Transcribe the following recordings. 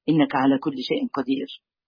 إنك على كل شيء قدير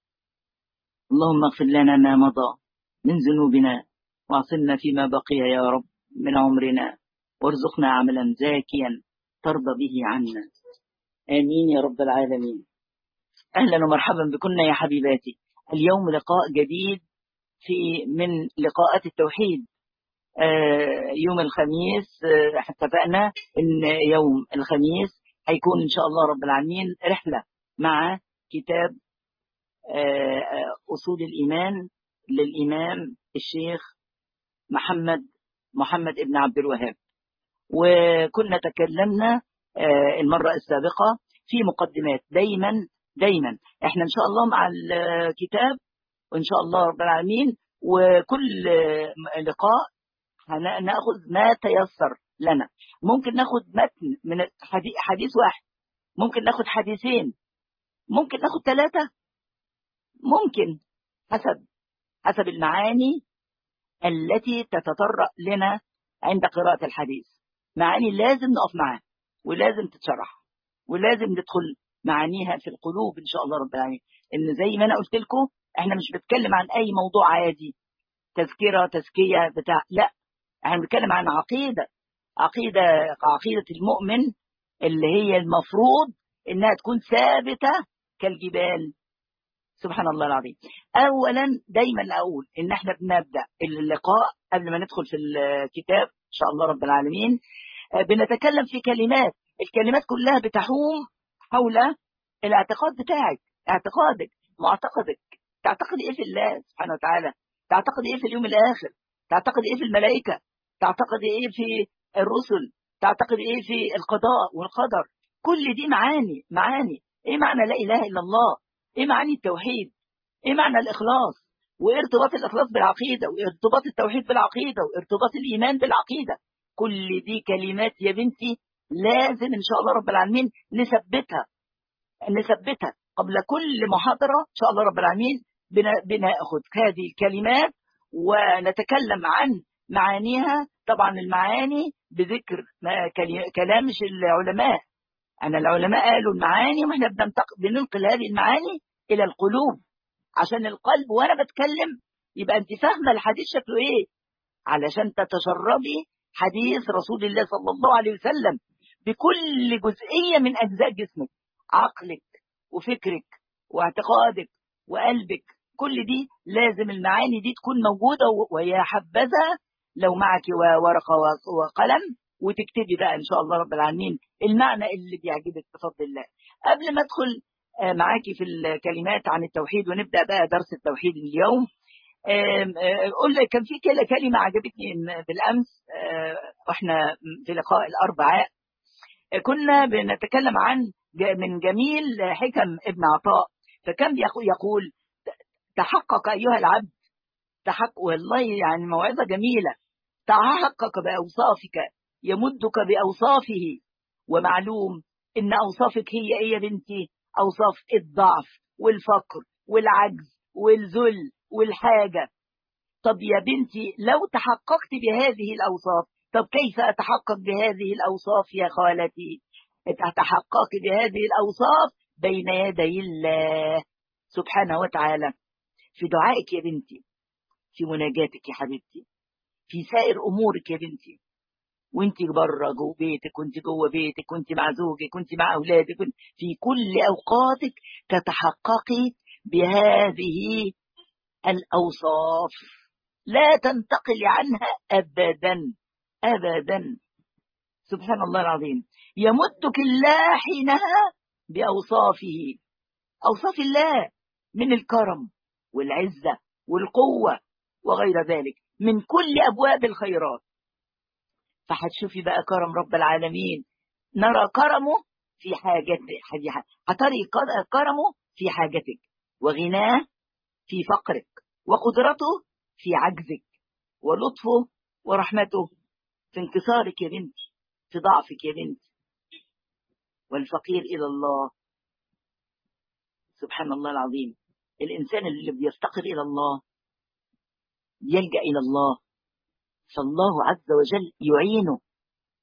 اللهم اغفر لنا ما مضى من ذنوبنا واعصمنا فيما بقي يا رب من عمرنا وارزقنا عملا زاكيا ترضى به عنا آمين يا رب العالمين أهلا ومرحبا بكنا يا حبيباتي اليوم لقاء جديد في من لقاءات التوحيد آه يوم الخميس آه اتفقنا ان يوم الخميس هيكون ان شاء الله رب العالمين رحلة مع كتاب آه أصول الإيمان للإمام الشيخ محمد محمد ابن عبد الوهاب وكنا تكلمنا المرة السابقة في مقدمات دايما دايما احنا ان شاء الله مع الكتاب وان شاء الله رب العالمين وكل لقاء هناخذ ما تيسر لنا ممكن ناخذ متن من حديث واحد ممكن ناخذ حديثين ممكن ناخذ ثلاثة ممكن حسب حسب المعاني التي تتطرق لنا عند قراءة الحديث معاني لازم نقف معاها ولازم تتشرح ولازم ندخل معانيها في القلوب إن شاء الله رب العالمين إن زي ما أنا قلت لكم إحنا مش بنتكلم عن أي موضوع عادي تذكرة تزكية بتاع لا إحنا بنتكلم عن عقيدة عقيدة عقيدة المؤمن اللي هي المفروض إنها تكون ثابتة كالجبال سبحان الله العظيم اولا دايما اقول ان احنا بنبدا اللقاء قبل ما ندخل في الكتاب ان شاء الله رب العالمين بنتكلم في كلمات الكلمات كلها بتحوم حول الاعتقاد بتاعك اعتقادك معتقدك تعتقد ايه في الله سبحانه وتعالى تعتقد ايه في اليوم الاخر تعتقد ايه في الملائكه تعتقد ايه في الرسل تعتقد ايه في القضاء والقدر كل دي معاني معاني ايه معنى لا اله الا الله ايه معاني التوحيد ايه معنى الاخلاص وايه ارتباط الاخلاص بالعقيده وارتباط التوحيد بالعقيده وارتباط الايمان بالعقيده كل دي كلمات يا بنتي لازم ان شاء الله رب العالمين نثبتها نثبتها قبل كل محاضره ان شاء الله رب العالمين بناخذ هذه الكلمات ونتكلم عن معانيها طبعا المعاني بذكر كلام مش العلماء أنا العلماء قالوا المعاني وإحنا بننقل هذه المعاني إلى القلوب عشان القلب وأنا بتكلم يبقى أنت فاهمة الحديث شكله إيه علشان تتشربي حديث رسول الله صلى الله عليه وسلم بكل جزئية من أجزاء جسمك عقلك وفكرك واعتقادك وقلبك كل دي لازم المعاني دي تكون موجودة ويا حبذا لو معك ورقة وقلم وتكتبي بقى ان شاء الله رب العالمين المعنى اللي بيعجبك بفضل الله قبل ما ادخل معاكي في الكلمات عن التوحيد ونبدا بقى درس التوحيد اليوم قلنا كان في كلمه عجبتني بالامس واحنا في لقاء الاربعاء كنا بنتكلم عن من جميل حكم ابن عطاء فكان يقول تحقق ايها العبد تحقق والله يعني موعظه جميله تحقق باوصافك يمدك بأوصافه ومعلوم إن أوصافك هي إيه يا بنتي أوصاف الضعف والفقر والعجز والذل والحاجة طب يا بنتي لو تحققت بهذه الأوصاف طب كيف أتحقق بهذه الأوصاف يا خالتي أتحقق بهذه الأوصاف بين يدي الله سبحانه وتعالى في دعائك يا بنتي في مناجاتك يا حبيبتي في سائر أمورك يا بنتي وانت بره جوه بيتك وانت جوه بيتك وانت مع زوجك وانت مع اولادك في كل اوقاتك تتحققي بهذه الاوصاف لا تنتقل عنها ابدا ابدا سبحان الله العظيم يمدك الله حينها باوصافه اوصاف الله من الكرم والعزه والقوه وغير ذلك من كل ابواب الخيرات فهتشوفي بقى كرم رب العالمين نرى كرمه في حاجتك هتري كرمه في حاجتك وغناه في فقرك وقدرته في عجزك ولطفه ورحمته في انكسارك يا بنتي في ضعفك يا بنتي والفقير إلى الله سبحان الله العظيم الإنسان اللي بيفتقر إلى الله يلجأ إلى الله فالله عز وجل يعينه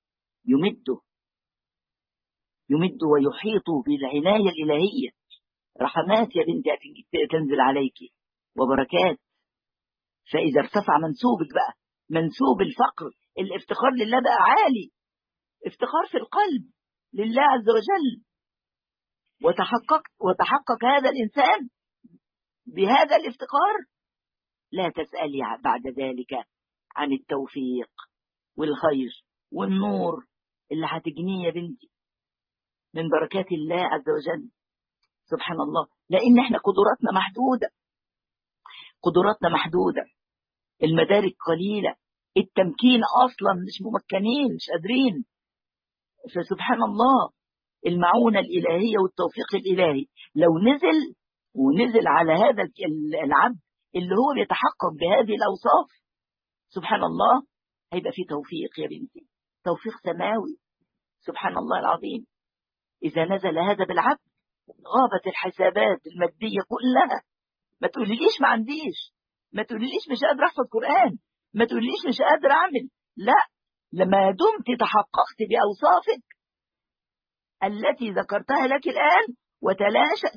يمده يمده ويحيط بالعناية الإلهية رحمات يا بنتي تنزل عليك وبركات فإذا ارتفع منسوبك بقى منسوب الفقر الافتخار لله بقى عالي افتخار في القلب لله عز وجل وتحقق وتحقق هذا الإنسان بهذا الافتقار لا تسألي بعد ذلك عن التوفيق والخير والنور اللي هتجنيه يا بنتي من بركات الله عز وجل سبحان الله لأن احنا قدراتنا محدودة قدراتنا محدودة المدارك قليلة التمكين أصلا مش ممكنين مش قادرين فسبحان الله المعونة الإلهية والتوفيق الإلهي لو نزل ونزل على هذا العبد اللي هو بيتحقق بهذه الأوصاف سبحان الله هيبقى في توفيق يا بنتي توفيق سماوي سبحان الله العظيم إذا نزل هذا بالعبد غابت الحسابات المادية كلها ما تقوليليش ما عنديش ما تقوليليش مش قادر أحفظ قرآن ما تقوليليش مش قادر أعمل لا لما دمت تحققت بأوصافك التي ذكرتها لك الآن وتلاشى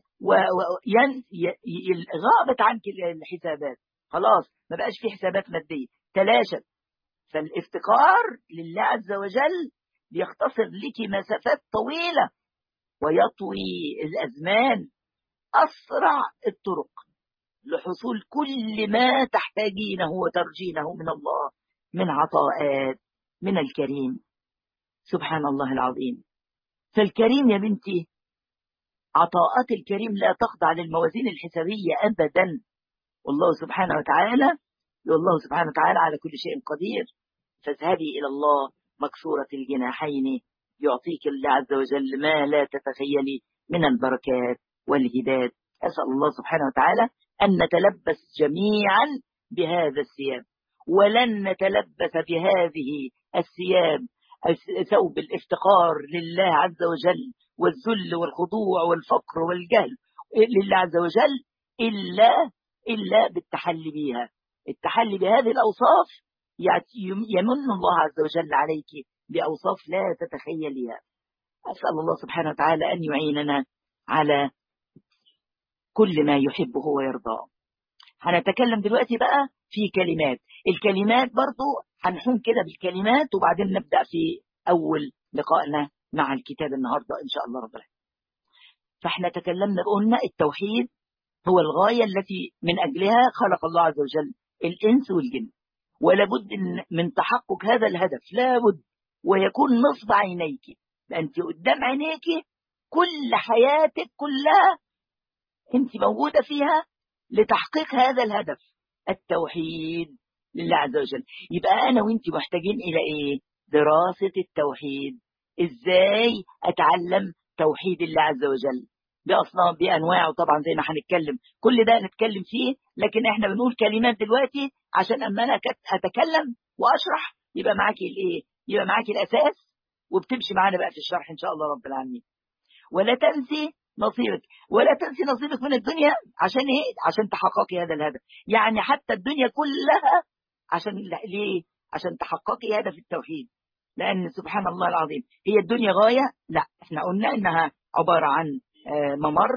غابت عنك الحسابات خلاص ما بقاش في حسابات مادية تلاشت فالافتقار لله عز وجل بيختصر لك مسافات طويلة ويطوي الأزمان أسرع الطرق لحصول كل ما تحتاجينه وترجينه من الله من عطاءات من الكريم سبحان الله العظيم فالكريم يا بنتي عطاءات الكريم لا تخضع للموازين الحسابية أبدا والله سبحانه وتعالى والله سبحانه وتعالى على كل شيء قدير فاذهبي إلى الله مكسورة الجناحين يعطيك الله عز وجل ما لا تتخيلي من البركات والهدايات أسأل الله سبحانه وتعالى أن نتلبس جميعا بهذا الثياب ولن نتلبس بهذه الثياب ثوب الافتقار لله عز وجل والذل والخضوع والفقر والجهل لله عز وجل إلا إلا بالتحلي بها التحلي بهذه الأوصاف يمن الله عز وجل عليك بأوصاف لا تتخيلها أسأل الله سبحانه وتعالى أن يعيننا على كل ما يحبه ويرضاه هنتكلم دلوقتي بقى في كلمات الكلمات برضو هنحوم كده بالكلمات وبعدين نبدأ في أول لقائنا مع الكتاب النهاردة إن شاء الله رب العالمين فاحنا تكلمنا قلنا التوحيد هو الغاية التي من أجلها خلق الله عز وجل الإنس والجن ولابد من تحقق هذا الهدف لابد ويكون نصب عينيك أنت قدام عينيك كل حياتك كلها أنت موجودة فيها لتحقيق هذا الهدف التوحيد لله عز وجل يبقى أنا وأنت محتاجين إلى إيه دراسة التوحيد إزاي أتعلم توحيد الله عز وجل بأصناف بأنواعه طبعا زي ما هنتكلم كل ده نتكلم فيه لكن احنا بنقول كلمات دلوقتي عشان أما أنا أتكلم وأشرح يبقى معاكي الإيه يبقى معاكي الأساس وبتمشي معانا بقى في الشرح إن شاء الله رب العالمين ولا تنسي نصيبك ولا تنسي نصيبك من الدنيا عشان ايه عشان تحققي هذا الهدف يعني حتى الدنيا كلها عشان ليه عشان تحققي هدف التوحيد لأن سبحان الله العظيم هي الدنيا غاية لا احنا قلنا انها عبارة عن ممر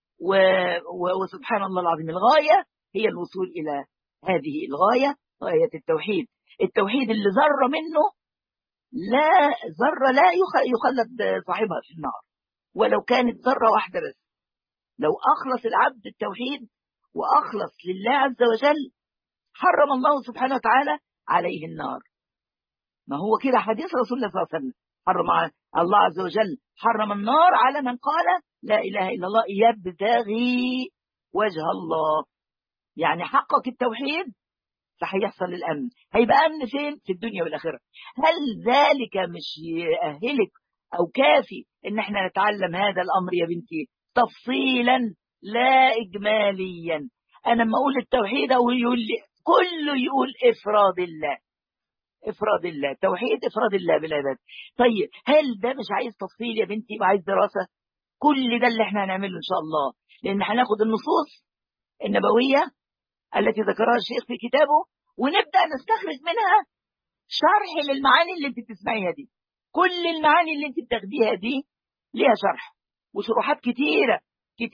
وسبحان الله العظيم الغاية هي الوصول إلى هذه الغاية غاية التوحيد التوحيد اللي ذرة منه لا ذرة لا يخلد صاحبها في النار ولو كانت ذرة واحدة بس لو أخلص العبد التوحيد وأخلص لله عز وجل حرم الله سبحانه وتعالى عليه النار ما هو كده حديث رسول الله صلى الله عليه وسلم حرم الله عز وجل حرم النار على من قال لا إله إلا الله يبتغي وجه الله يعني حقق التوحيد فهيحصل الأمن هيبقى أمن فين في الدنيا والآخرة هل ذلك مش يأهلك أو كافي إن احنا نتعلم هذا الأمر يا بنتي تفصيلا لا إجماليا أنا لما أقول التوحيد أو يقول لي كله يقول إفراد الله إفراد الله توحيد إفراد الله بالعباد طيب هل ده مش عايز تفصيل يا بنتي وعايز دراسة كل ده اللي احنا هنعمله إن شاء الله لأن هناخد النصوص النبوية التي ذكرها الشيخ في كتابه ونبدأ نستخرج منها شرح للمعاني اللي انت بتسمعيها دي كل المعاني اللي انت بتاخديها دي ليها شرح وشروحات كتيرة كتيرة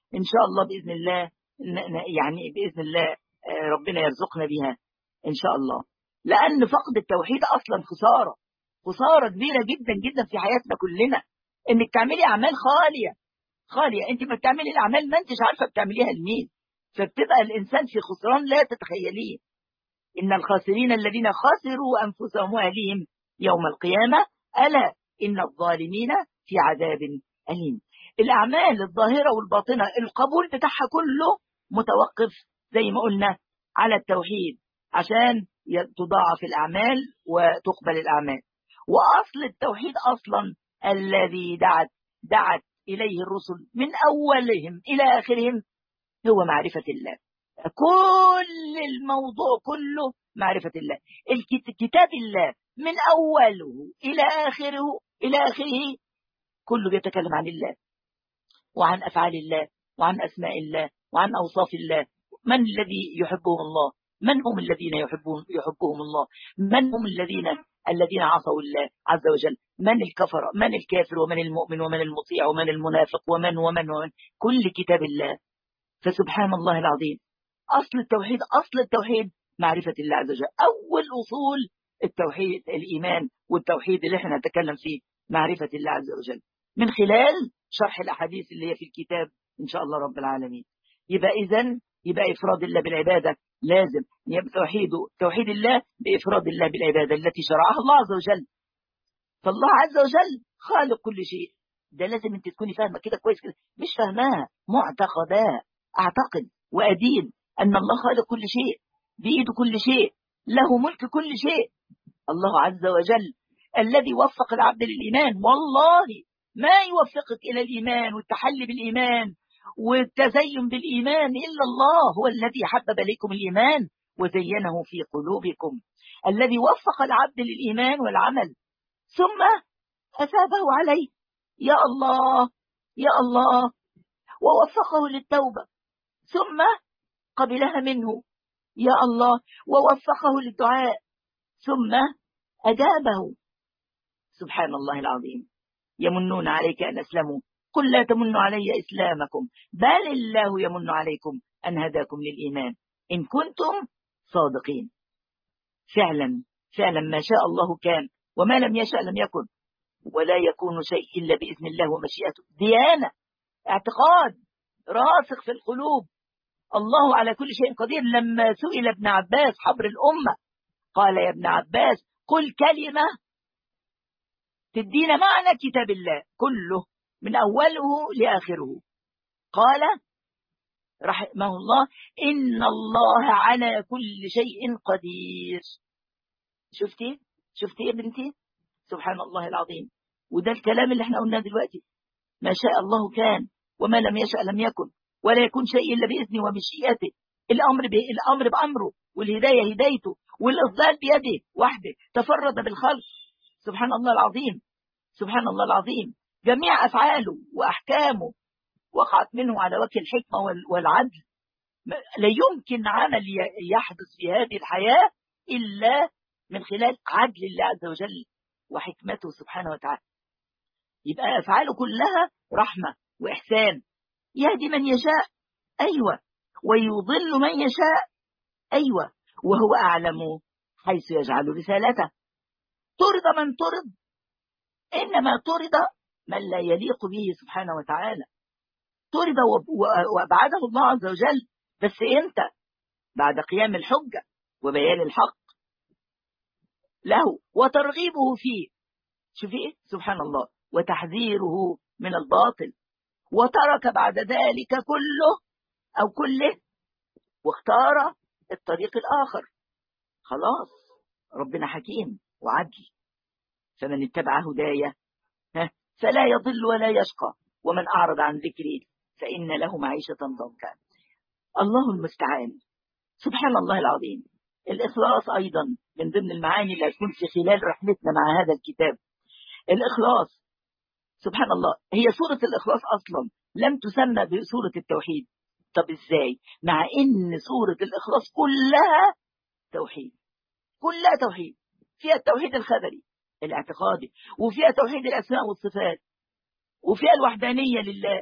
إن شاء الله بإذن الله يعني بإذن الله آه، ربنا يرزقنا بها إن شاء الله لأن فقد التوحيد أصلا خسارة خسارة كبيرة جدا جدا في حياتنا كلنا إنك تعملي أعمال خالية خالية أنت ما بتعملي الأعمال ما أنتش عارفة بتعمليها لمين فبتبقى الإنسان في خسران لا تتخيليه إن الخاسرين الذين خسروا أنفسهم وأهليهم يوم القيامة ألا إن الظالمين في عذاب أليم الأعمال الظاهرة والباطنة القبول بتاعها كله متوقف زي ما قلنا على التوحيد عشان تضاعف الأعمال وتقبل الأعمال وأصل التوحيد أصلا الذي دعت دعت إليه الرسل من أولهم إلى آخرهم هو معرفة الله كل الموضوع كله معرفة الله كتاب الله من أوله إلى آخره إلى آخره كله بيتكلم عن الله وعن أفعال الله وعن أسماء الله وعن أوصاف الله من الذي يحبهم الله من هم الذين يحبون يحبهم الله من هم الذين الذين عصوا الله عز وجل من الكفر من الكافر ومن المؤمن ومن المطيع ومن المنافق ومن ومن ومن كل كتاب الله فسبحان الله العظيم أصل التوحيد أصل التوحيد معرفة الله عز وجل أول أصول التوحيد الإيمان والتوحيد اللي احنا نتكلم فيه معرفة الله عز وجل من خلال شرح الأحاديث اللي هي في الكتاب إن شاء الله رب العالمين يبقى إذن يبقى إفراد الله بالعبادة لازم يبقى توحيد توحيد الله بإفراد الله بالعبادة التي شرعها الله عز وجل فالله عز وجل خالق كل شيء ده لازم انت تكوني فاهمة كده كويس كده مش فاهماها معتقداه أعتقد وأدين أن الله خالق كل شيء بإيده كل شيء له ملك كل شيء الله عز وجل الذي وفق العبد للإيمان والله ما يوفقك إلى الإيمان والتحلي بالإيمان والتزين بالإيمان إلا الله هو الذي حبب لكم الإيمان وزينه في قلوبكم الذي وفق العبد للإيمان والعمل ثم أثابه عليه يا الله يا الله ووفقه للتوبة ثم قبلها منه يا الله ووفقه للدعاء ثم أجابه سبحان الله العظيم يمنون عليك أن أسلموا قل لا تمنوا علي إسلامكم بل الله يمن عليكم أن هداكم للإيمان إن كنتم صادقين فعلا فعلا ما شاء الله كان وما لم يشاء لم يكن ولا يكون شيء إلا بإذن الله ومشيئته ديانة اعتقاد راسخ في القلوب الله على كل شيء قدير لما سئل ابن عباس حبر الأمة قال يا ابن عباس قل كلمة تدينا معنى كتاب الله كله من أوله لآخره قال رحمه الله إن الله على كل شيء قدير شفتي شفتي يا بنتي سبحان الله العظيم وده الكلام اللي احنا قلناه دلوقتي ما شاء الله كان وما لم يشاء لم يكن ولا يكون شيء إلا بإذنه ومشيئته الأمر الأمر بأمره والهداية هدايته والإضلال بيده وحده تفرد بالخلق سبحان الله العظيم سبحان الله العظيم جميع أفعاله وأحكامه وقعت منه على وجه الحكمة والعدل لا يمكن عمل يحدث في هذه الحياة إلا من خلال عدل الله عز وجل وحكمته سبحانه وتعالى يبقى أفعاله كلها رحمة وإحسان يهدي من يشاء أيوة ويضل من يشاء أيوة وهو أعلم حيث يجعل رسالته طرد من طرد إنما طرد من لا يليق به سبحانه وتعالى طرد وأبعده الله عز وجل بس إمتى بعد قيام الحجة وبيان الحق له وترغيبه فيه شوفي سبحان الله وتحذيره من الباطل وترك بعد ذلك كله أو كله واختار الطريق الآخر خلاص ربنا حكيم وعدل فمن اتبع هدايا فلا يضل ولا يشقى ومن أعرض عن ذكري فإن له معيشة ضنكا الله المستعان سبحان الله العظيم الإخلاص أيضا من ضمن المعاني اللي هتكون في خلال رحلتنا مع هذا الكتاب الإخلاص سبحان الله هي سورة الإخلاص أصلا لم تسمى بسورة التوحيد طب إزاي مع إن سورة الإخلاص كلها توحيد كلها توحيد فيها التوحيد الخبري الاعتقادي وفيها توحيد الأسماء والصفات وفيها الوحدانية لله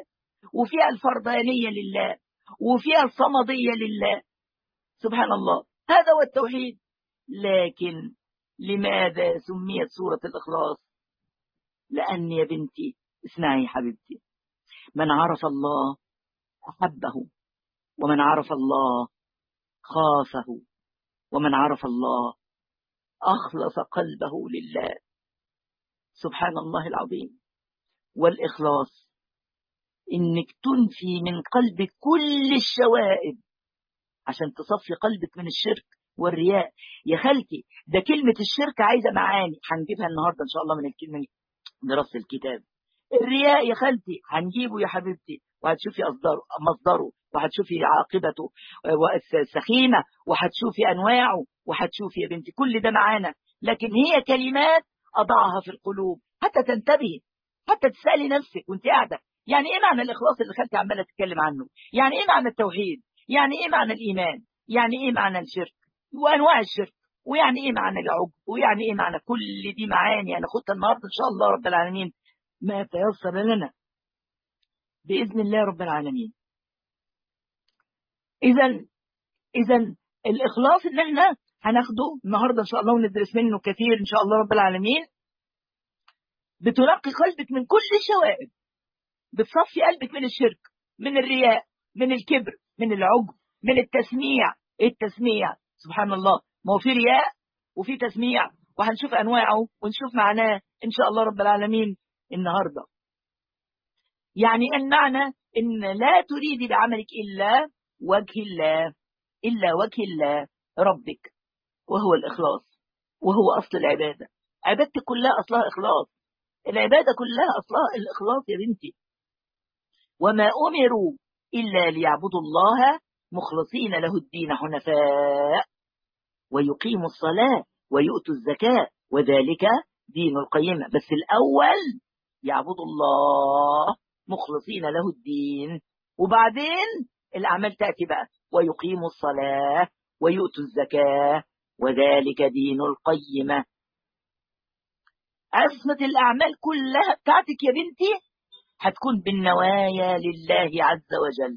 وفيها الفردانية لله وفيها الصمدية لله سبحان الله هذا هو التوحيد لكن لماذا سميت سورة الإخلاص لأن يا بنتي اسمعي حبيبتي من عرف الله أحبه ومن عرف الله خافه ومن عرف الله أخلص قلبه لله سبحان الله العظيم والإخلاص إنك تنفي من قلبك كل الشوائب عشان تصفي قلبك من الشرك والرياء يا خالتي ده كلمة الشرك عايزة معاني هنجيبها النهاردة إن شاء الله من الكلمة دراسة الكتاب الرياء يا خالتي هنجيبه يا حبيبتي وهتشوفي أصداره مصدره وهتشوفي عاقبته السخيمة وهتشوفي أنواعه وهتشوفي يا بنتي كل ده معانا لكن هي كلمات أضعها في القلوب حتى تنتبهي حتى تسألي نفسك وانت قاعدة يعني ايه معنى الإخلاص اللي خالتي عمالة تتكلم عنه يعني ايه معنى التوحيد يعني ايه معنى الإيمان يعني ايه معنى الشرك وأنواع الشرك ويعني ايه معنى العجب ويعني ايه معنى كل دي معاني انا خدتها النهارده ان شاء الله رب العالمين ما تيسر لنا باذن الله رب العالمين اذا اذا الاخلاص اللي احنا هناخده النهارده ان شاء الله وندرس منه كثير ان شاء الله رب العالمين بتنقي قلبك من كل الشوائب بتصفي قلبك من الشرك من الرياء من الكبر من العجب من التسميع ايه التسميع سبحان الله ما هو في رياء وفي تسميع وهنشوف انواعه ونشوف معناه ان شاء الله رب العالمين النهارده يعني المعنى ان لا تريدي بعملك الا وجه الله الا وجه الله ربك وهو الاخلاص وهو اصل العباده عبادتك كلها اصلها اخلاص العباده كلها اصلها الاخلاص يا بنتي وما امروا الا ليعبدوا الله مخلصين له الدين حنفاء ويقيموا الصلاة ويؤتوا الزكاة وذلك دين القيمة بس الأول يعبدوا الله مخلصين له الدين وبعدين الأعمال تأتي بقى ويقيموا الصلاة ويؤتوا الزكاة وذلك دين القيمة عصمة الأعمال كلها بتاعتك يا بنتي هتكون بالنوايا لله عز وجل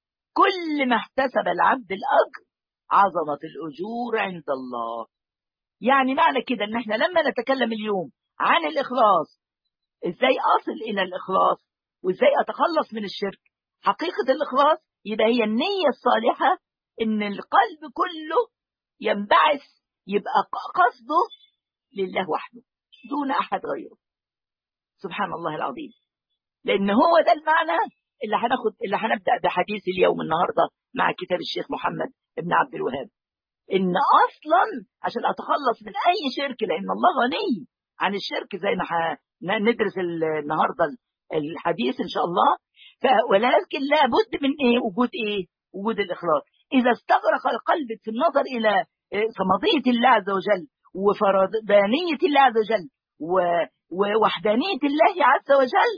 كل ما احتسب العبد الأجر عظمة الأجور عند الله يعني معنى كده ان احنا لما نتكلم اليوم عن الإخلاص ازاي أصل إلى الإخلاص وازاي أتخلص من الشرك حقيقة الإخلاص يبقى هي النية الصالحة ان القلب كله ينبعث يبقى قصده لله وحده دون أحد غيره سبحان الله العظيم لأن هو ده المعنى اللي هناخد اللي هنبدأ بحديث اليوم النهاردة مع كتاب الشيخ محمد ابن عبد الوهاب ان اصلا عشان اتخلص من اي شرك لان الله غني عن الشرك زي ما ندرس النهارده الحديث ان شاء الله ولكن لابد من ايه وجود ايه وجود الاخلاص اذا استغرق القلب في النظر الى صمديه الله عز وجل وفردانيه الله عز وجل ووحدانيه الله عز وجل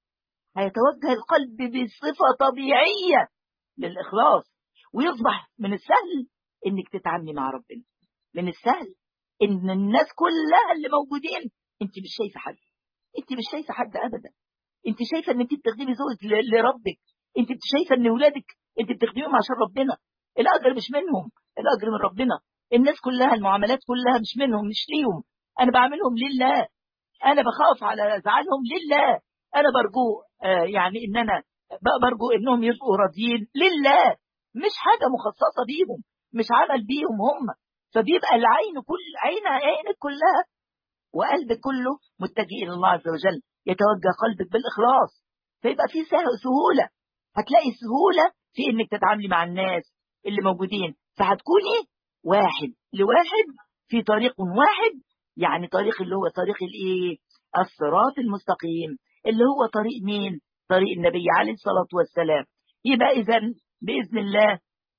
هيتوجه القلب بصفه طبيعيه للاخلاص ويصبح من السهل انك تتعاملي مع ربنا من السهل ان الناس كلها اللي موجودين انت مش شايفه حد انت مش شايفه حد ابدا انت شايفه ان انت بتخدمي زوجك لربك انت شايفه ان اولادك انت بتخدميهم عشان ربنا الاجر مش منهم الاجر من ربنا الناس كلها المعاملات كلها مش منهم مش ليهم انا بعملهم لله انا بخاف على زعلهم لله انا برجو آه يعني ان انا برجو انهم يبقوا راضيين لله مش حاجه مخصصه بيهم مش عمل بيهم هم فبيبقى العين كل عين عينك كلها وقلبك كله متجه الى الله عز وجل يتوجه قلبك بالاخلاص فيبقى في سهوله هتلاقي سهوله في انك تتعاملي مع الناس اللي موجودين فهتكوني واحد لواحد في طريق واحد يعني طريق اللي هو طريق الايه الصراط المستقيم اللي هو طريق مين طريق النبي عليه الصلاه والسلام يبقى اذا باذن الله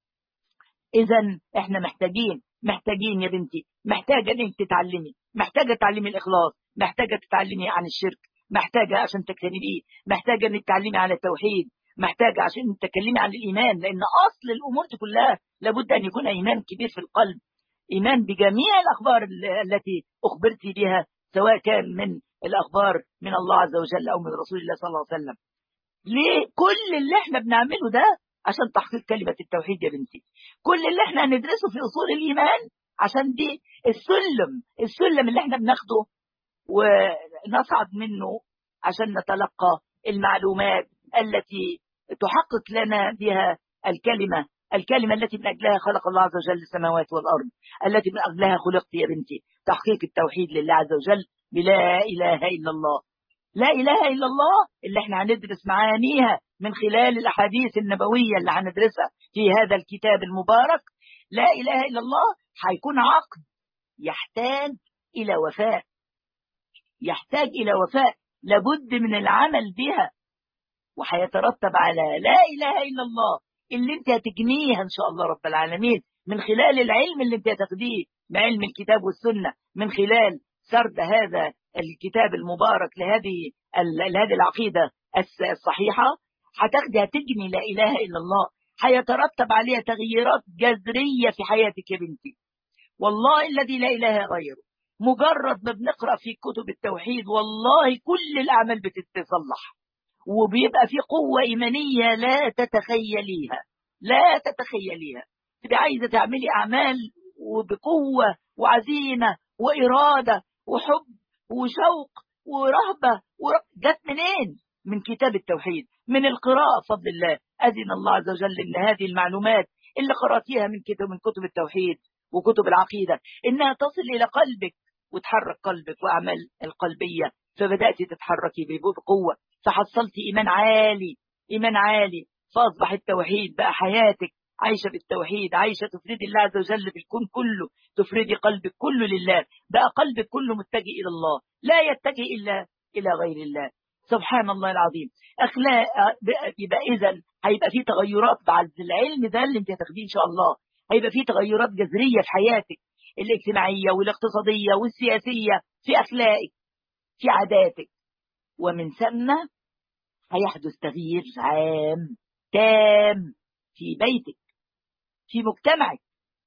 اذا احنا محتاجين محتاجين يا بنتي محتاجه انك تتعلمي محتاجه تعلمي الاخلاص محتاجه تتعلمي عن الشرك محتاجه عشان تجتنبيه محتاجه انك تتعلمي عن التوحيد محتاجه عشان تتكلمي عن الايمان لان اصل الامور دي كلها لابد ان يكون ايمان كبير في القلب ايمان بجميع الاخبار التي اخبرت بها سواء كان من الاخبار من الله عز وجل او من رسول الله صلى الله عليه وسلم ليه كل اللي احنا بنعمله ده عشان تحقيق كلمة التوحيد يا بنتي كل اللي احنا هندرسه في أصول الإيمان عشان دي السلم السلم اللي احنا بناخده ونصعد منه عشان نتلقى المعلومات التي تحقق لنا بها الكلمة الكلمة التي من أجلها خلق الله عز وجل السماوات والأرض التي من أجلها خلقت يا بنتي تحقيق التوحيد لله عز وجل بلا إله إلا الله لا إله إلا الله اللي احنا هندرس معانيها من خلال الأحاديث النبوية اللي هندرسها في هذا الكتاب المبارك لا إله إلا الله هيكون عقد يحتاج إلى وفاء يحتاج إلى وفاء لابد من العمل بها وهيترتب على لا إله إلا الله اللي انت هتجنيها إن شاء الله رب العالمين من خلال العلم اللي انت هتاخديه بعلم الكتاب والسنة من خلال سرد هذا الكتاب المبارك لهذه لهذه العقيدة الصحيحة هتاخدي هتجني لا إله إلا الله هيترتب عليها تغييرات جذرية في حياتك يا بنتي والله الذي لا إله غيره مجرد ما بنقرأ في كتب التوحيد والله كل الأعمال بتتصلح وبيبقى في قوة إيمانية لا تتخيليها لا تتخيليها تبقى عايزة تعملي أعمال وبقوة وعزيمة وإرادة وحب وشوق ورهبة جت منين؟ من كتاب التوحيد من القراءة بفضل الله أذن الله عز وجل إن هذه المعلومات اللي قرأتيها من كتب من كتب التوحيد وكتب العقيدة إنها تصل إلى قلبك وتحرك قلبك وأعمال القلبية فبدأت تتحركي بقوة فحصلت إيمان عالي إيمان عالي فأصبح التوحيد بقى حياتك عايشة بالتوحيد عايشة تفردي الله عز وجل بالكون كله تفردي قلبك كله لله بقى قلبك كله متجه إلى الله لا يتجه إلا إلى غير الله سبحان الله العظيم أخلاق يبقى إذا هيبقى في تغيرات بعد العلم ده اللي انت هتاخديه إن شاء الله هيبقى في تغيرات جذرية في حياتك الاجتماعية والاقتصادية والسياسية في أخلاقك في عاداتك ومن ثم هيحدث تغيير عام تام في بيتك في مجتمعك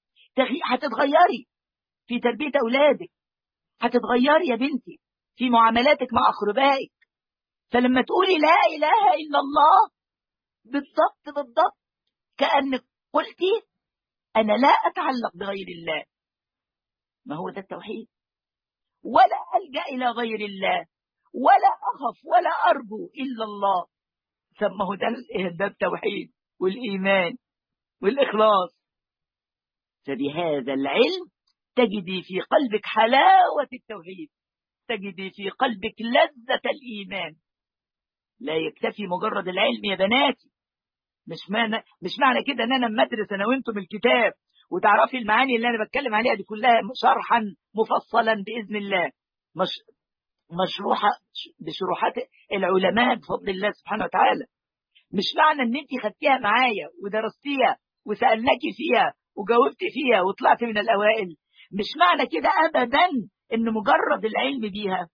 هتتغيري في تربية أولادك هتتغيري يا بنتي في معاملاتك مع أقربائك فلما تقولي لا إله إلا الله بالضبط بالضبط كأنك قلتي أنا لا أتعلق بغير الله ما هو ده التوحيد ولا ألجأ إلى غير الله ولا أخف ولا أرجو إلا الله سمه ده ده التوحيد والإيمان والإخلاص فبهذا العلم تجدي في قلبك حلاوة التوحيد تجدي في قلبك لذة الإيمان لا يكتفي مجرد العلم يا بناتي مش معنى مش معنى كده ان انا مدرس انا وانتم الكتاب وتعرفي المعاني اللي انا بتكلم عليها دي كلها شرحا مفصلا باذن الله مش مشروحه بشروحات العلماء بفضل الله سبحانه وتعالى مش معنى ان انت خدتيها معايا ودرستيها وسالناكي فيها وجاوبت فيها وطلعت من الاوائل مش معنى كده ابدا ان مجرد العلم بيها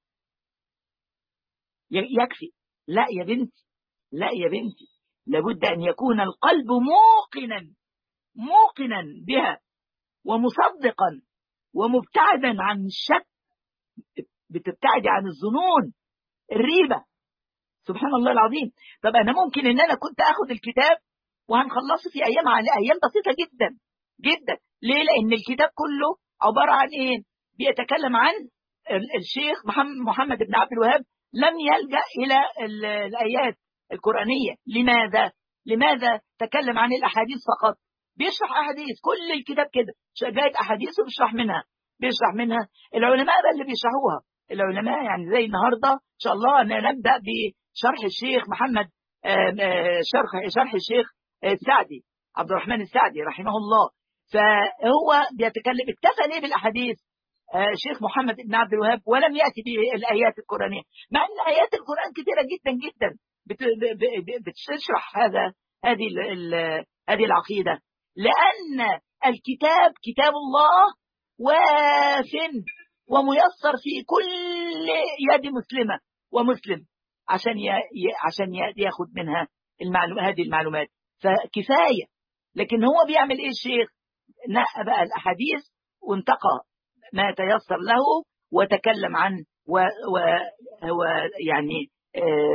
يكفي لا يا بنتي لا يا بنتي لابد أن يكون القلب موقنا موقنا بها ومصدقا ومبتعدا عن الشك بتبتعدي عن الظنون الريبة سبحان الله العظيم طب أنا ممكن أن أنا كنت أخذ الكتاب وهنخلصه في أيام على أيام بسيطة جدا جدا ليه لأن الكتاب كله عبارة عن إيه بيتكلم عن الشيخ محمد بن عبد الوهاب لم يلجأ إلى الآيات القرآنية لماذا؟ لماذا تكلم عن الأحاديث فقط؟ بيشرح أحاديث كل الكتاب كده جاية أحاديث وبيشرح منها بيشرح منها العلماء بقى اللي بيشرحوها العلماء يعني زي النهاردة إن شاء الله أن نبدأ بشرح الشيخ محمد شرح شرح الشيخ السعدي عبد الرحمن السعدي رحمه الله فهو بيتكلم اكتفى ليه بالأحاديث الشيخ محمد بن عبد الوهاب ولم يأتي بالآيات القرآنية مع أن آيات القرآن كثيرة جدا جدا بتشرح هذا هذه هذه العقيدة لأن الكتاب كتاب الله واف وميسر في كل يد مسلمة ومسلم عشان عشان ياخد منها المعلوم هذه المعلومات فكفاية لكن هو بيعمل ايه الشيخ نقى بقى الأحاديث وانتقى ما تيسر له وتكلم عن و, و, و يعني آه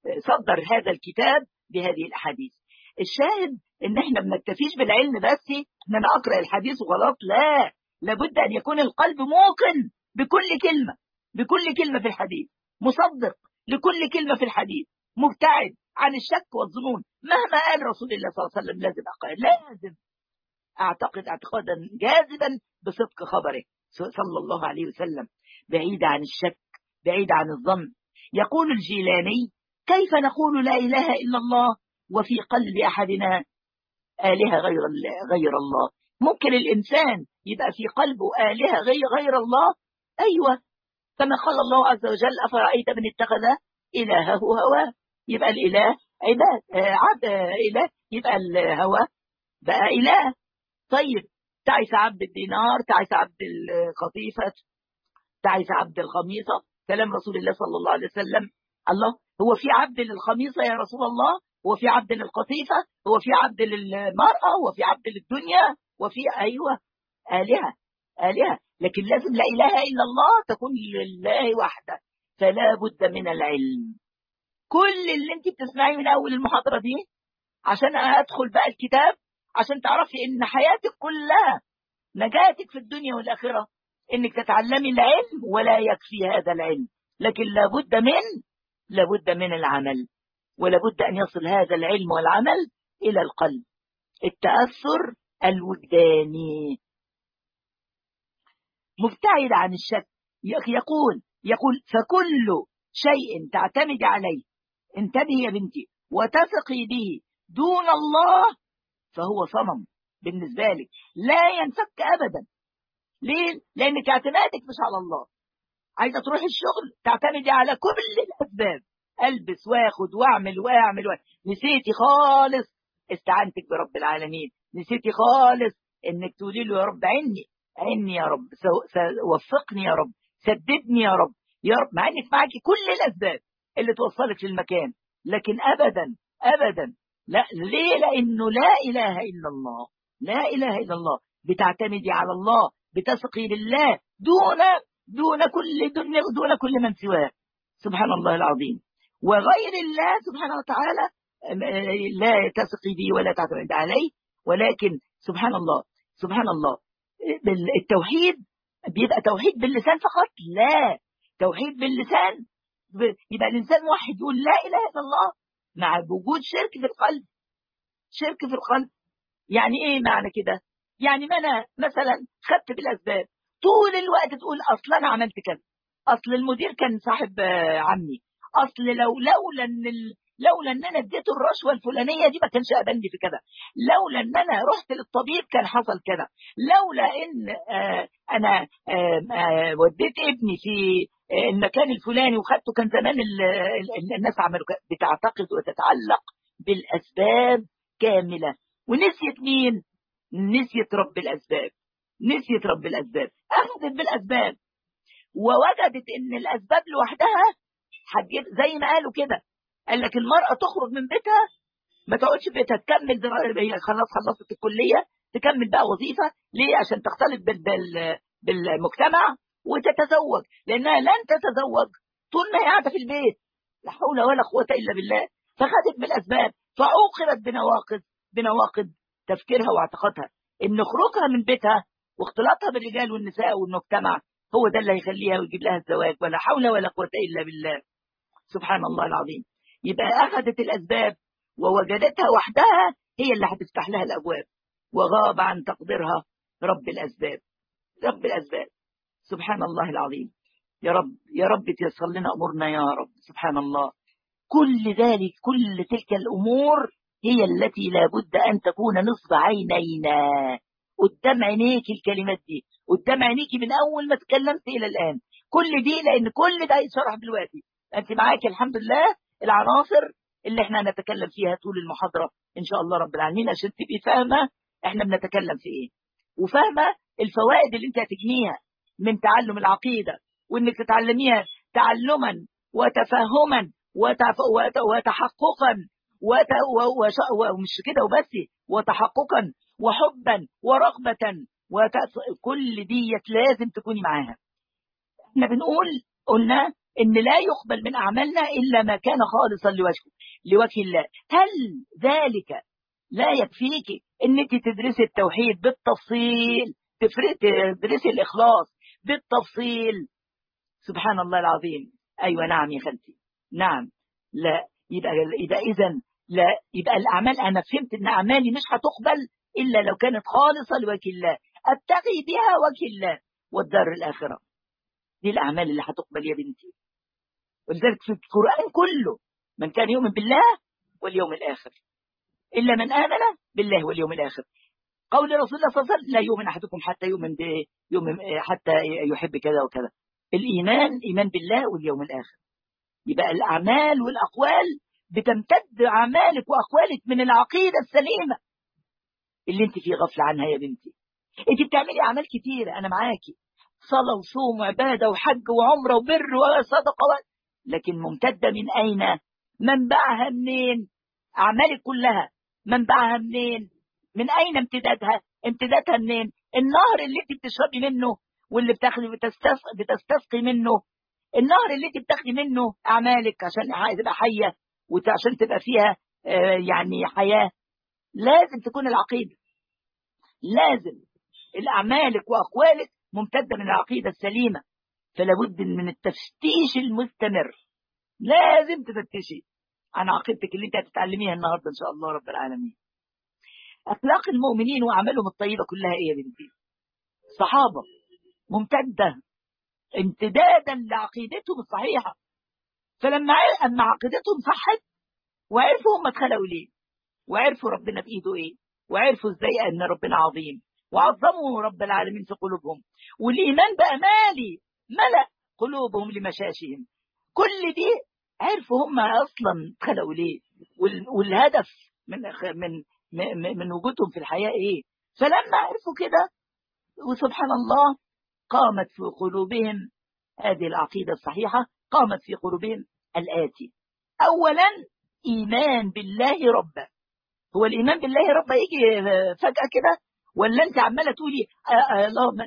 صدر هذا الكتاب بهذه الأحاديث الشاهد ان احنا ما نكتفيش بالعلم بس ان انا اقرا الحديث وخلاص لا لابد ان يكون القلب موقن بكل كلمه بكل كلمه في الحديث مصدق لكل كلمه في الحديث مبتعد عن الشك والظنون مهما قال رسول الله صلى الله عليه وسلم لازم أقل لازم اعتقد اعتقادا جاذبا بصدق خبره صلى الله عليه وسلم بعيد عن الشك بعيد عن الظن يقول الجيلاني كيف نقول لا إله إلا الله وفي قلب أحدنا آلهة غير غير الله ممكن الإنسان يبقى في قلبه آلهة غير غير الله أيوة كما قال الله عز وجل أفرأيت من اتخذ إلهه هواه يبقى الإله عباد عبد إله يبقى الهوى بقى إله طيب تعس عبد الدينار تعس عبد القطيفة تعس عبد الخميصة كلام رسول الله صلى الله عليه وسلم الله هو في عبد للخميصة يا رسول الله هو في عبد للقطيفة هو في عبد للمرأة هو في عبد للدنيا وفي أيوة آلهة آلهة لكن لازم لا إله إلا الله تكون لله وحده فلا بد من العلم كل اللي انت بتسمعيه من أول المحاضرة دي عشان أدخل بقى الكتاب عشان تعرفي إن حياتك كلها نجاتك في الدنيا والآخرة إنك تتعلمي العلم ولا يكفي هذا العلم لكن لابد من لابد من العمل ولابد أن يصل هذا العلم والعمل إلى القلب التأثر الوجداني مبتعد عن الشك يقول يقول فكل شيء تعتمد عليه انتبهي يا بنتي وتثقي به دون الله فهو صنم بالنسبة لك لا ينفك أبدا ليه؟ لأنك اعتمادك مش على الله عايزة تروحي الشغل تعتمدي على كل الأسباب ألبس واخد واعمل واعمل واعمل نسيتي خالص استعنتك برب العالمين نسيتي خالص انك تقولي له يا رب عني عني يا رب وفقني يا رب سددني يا رب يا رب مع انك معاكي كل الاسباب اللي توصلك للمكان لكن ابدا ابدا لا ليه لانه لا اله الا الله لا اله الا الله بتعتمدي على الله بتثقي بالله دون دون كل دون, دون كل من سواه سبحان الله العظيم وغير الله سبحانه وتعالى لا تثقي به ولا تعتمد عليه ولكن سبحان الله سبحان الله التوحيد بيبقى توحيد باللسان فقط لا توحيد باللسان يبقى الإنسان واحد يقول لا إله إلا الله مع وجود شرك في القلب شرك في القلب يعني إيه معنى كده يعني ما أنا مثلا خدت بالأسباب طول الوقت تقول أصلا أنا عملت كذا أصل المدير كان صاحب عمي اصل لو لولا ان ال... لولا ان انا اديته الرشوه الفلانيه دي ما كانش قابلني في كذا لولا ان انا رحت للطبيب كان حصل كذا لولا ان آه انا آه آه وديت ابني في المكان الفلاني وخدته كان زمان ال... ال... الناس عملوا كذا بتعتقد وتتعلق بالاسباب كامله ونسيت مين نسيت رب الاسباب نسيت رب الاسباب اخذت بالاسباب ووجدت ان الاسباب لوحدها هتجيب زي ما قالوا كده قال لك المرأة تخرج من بيتها ما تقعدش في بيتها تكمل هي خلاص خلصت الكلية تكمل بقى وظيفة ليه عشان تختلط بال... بال... بالمجتمع وتتزوج لأنها لن تتزوج طول ما هي قاعدة في البيت لا حول ولا قوة إلا بالله فخدت بالأسباب فعوقبت بنواقض بنواقض تفكيرها واعتقادها إن خروجها من بيتها واختلاطها بالرجال والنساء والمجتمع هو ده اللي هيخليها ويجيب لها الزواج ولا حول ولا قوة إلا بالله سبحان الله العظيم يبقى أخذت الأسباب ووجدتها وحدها هي اللي هتفتح لها الأبواب وغاب عن تقديرها رب الأسباب رب الأسباب سبحان الله العظيم يا رب يا رب تيسر لنا أمورنا يا رب سبحان الله كل ذلك كل تلك الأمور هي التي لا بد أن تكون نصب عينينا قدام عينيك الكلمات دي قدام عينيك من أول ما تكلمت إلى الآن كل دي لأن كل ده يشرح دلوقتي أنت معاك الحمد لله العناصر اللي احنا هنتكلم فيها طول المحاضرة إن شاء الله رب العالمين عشان تبقي فاهمة احنا بنتكلم في ايه وفاهمة الفوائد اللي انت هتجنيها من تعلم العقيدة وانك تتعلميها تعلما وتفهما وتف... وت... وتحققا وت... ومش كده وبس وتحققا وحبا ورغبة وت... كل ديت لازم تكوني معاها احنا بنقول قلنا إن لا يقبل من أعمالنا إلا ما كان خالصا لوجهه لوجه الله هل ذلك لا يكفيك إن أنت تدرسي التوحيد بالتفصيل تدرسي الإخلاص بالتفصيل سبحان الله العظيم أيوة نعم يا خالتي نعم لا يبقى يبقى إذا لا يبقى الأعمال أنا فهمت إن أعمالي مش هتقبل إلا لو كانت خالصة لوجه الله أبتغي بها وجه الله والدار الآخرة دي الأعمال اللي هتقبل يا بنتي ولذلك في القرآن كله من كان يؤمن بالله واليوم الآخر إلا من آمن بالله واليوم الآخر قول رسول الله صلى الله عليه وسلم لا يؤمن أحدكم حتى يؤمن يؤمن حتى يحب كذا وكذا الإيمان إيمان بالله واليوم الآخر يبقى الأعمال والأقوال بتمتد أعمالك وأقوالك من العقيدة السليمة اللي انت في غفلة عنها يا بنتي انت بتعملي أعمال كتيرة أنا معاكي صلاة وصوم وعبادة وحج وعمرة وبر وصدقة و... لكن ممتدة من أين منبعها منين أعمالك كلها منبعها منين من أين امتدادها امتدادها منين النهر اللي انت بتشربي منه واللي بتاخدي بتستسقي, بتستسقي منه النهر اللي انت بتاخدي منه أعمالك عشان تبقى حية وعشان تبقى فيها آه يعني حياة لازم تكون العقيدة لازم الأعمالك وأقوالك ممتدة من العقيدة السليمة فلا بد من التفتيش المستمر لازم تفتشي عن عقيدتك اللي انت هتتعلميها النهارده ان شاء الله رب العالمين اخلاق المؤمنين واعمالهم الطيبه كلها ايه يا بنتي صحابه ممتده امتدادا لعقيدتهم الصحيحه فلما اما عقيدتهم صحت وعرفوا هم اتخلقوا ليه وعرفوا ربنا بايده ايه وعرفوا ازاي ان ربنا عظيم وعظموا رب العالمين في قلوبهم والإيمان بقى مالي ملأ قلوبهم لمشاشهم كل دي عرفوا هم أصلا خلقوا ليه والهدف من من من وجودهم في الحياة إيه فلما عرفوا كده وسبحان الله قامت في قلوبهم هذه العقيدة الصحيحة قامت في قلوبهم الآتي أولا إيمان بالله ربا هو الإيمان بالله ربا يجي فجأة كده ولا انت عماله تقولي اللهم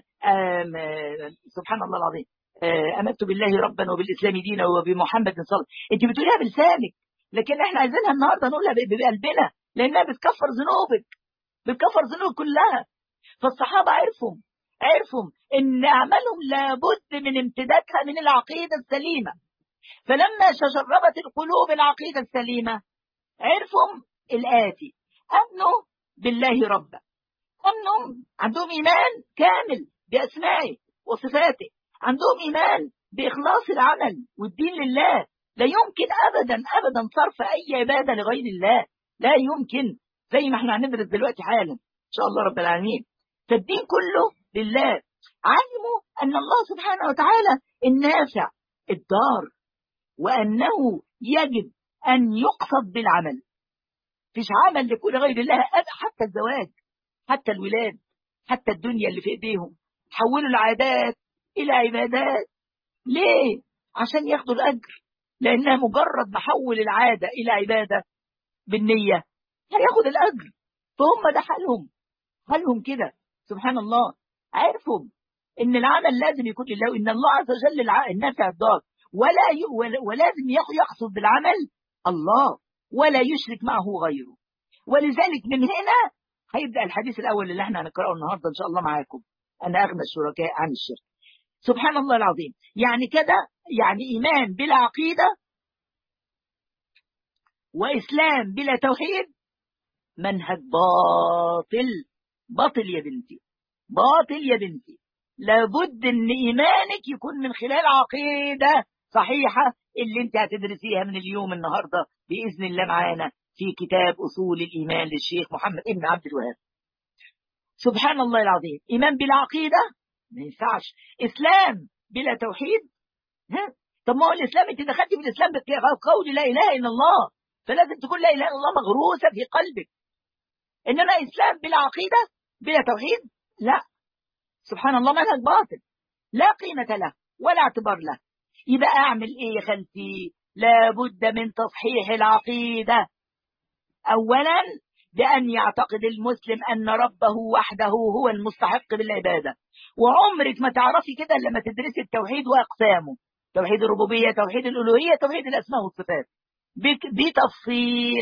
سبحان الله العظيم امنت بالله ربا وبالاسلام دينا وبمحمد صلى الله انت بتقوليها بلسانك لكن احنا عايزينها النهارده نقولها بقلبنا لانها بتكفر ذنوبك بتكفر ذنوب كلها فالصحابه عرفوا عرفوا ان اعمالهم لابد من امتدادها من العقيده السليمه فلما تشربت القلوب العقيده السليمه عرفوا الاتي امنوا بالله ربا أنهم عندهم إيمان كامل بأسمائه وصفاته عندهم إيمان بإخلاص العمل والدين لله لا يمكن أبدا أبدا صرف أي عبادة لغير الله لا يمكن زي ما احنا هندرس دلوقتي حالا إن شاء الله رب العالمين فالدين كله لله علموا أن الله سبحانه وتعالى النافع الدار وأنه يجب أن يقصد بالعمل فيش عمل لكل غير الله حتى الزواج حتى الولاد حتى الدنيا اللي في ايديهم حولوا العادات الى عبادات ليه عشان ياخدوا الاجر لانها مجرد محول العاده الى عباده بالنيه هياخد الاجر فهم ده حالهم حالهم كده سبحان الله عرفوا ان العمل لازم يكون لله وان الله عز وجل النافع الدار ولا ي... ولازم يقصد بالعمل الله ولا يشرك معه غيره ولذلك من هنا هيبدأ الحديث الأول اللي احنا هنقرأه النهاردة إن شاء الله معاكم أنا أغنى الشركاء عن الشرك سبحان الله العظيم يعني كده يعني إيمان بلا عقيدة وإسلام بلا توحيد منهج باطل باطل يا بنتي باطل يا بنتي لابد ان ايمانك يكون من خلال عقيده صحيحه اللي انت هتدرسيها من اليوم النهارده باذن الله معانا في كتاب أصول الإيمان للشيخ محمد ابن عبد الوهاب سبحان الله العظيم إيمان بلا عقيدة ما ينفعش إسلام بلا توحيد ها طب ما هو الإسلام أنت دخلتي في الإسلام بقول لا إله إلا الله فلازم تكون لا إله إلا الله مغروسة في قلبك إنما إسلام بلا عقيدة بلا توحيد لا سبحان الله منهج باطل لا قيمة له ولا اعتبار له يبقى أعمل إيه يا خالتي لابد من تصحيح العقيدة أولا بأن يعتقد المسلم أن ربه وحده هو المستحق بالعبادة وعمرك ما تعرفي كده لما تدرسي التوحيد وأقسامه توحيد الربوبية توحيد الألوهية توحيد الأسماء والصفات بتفصيل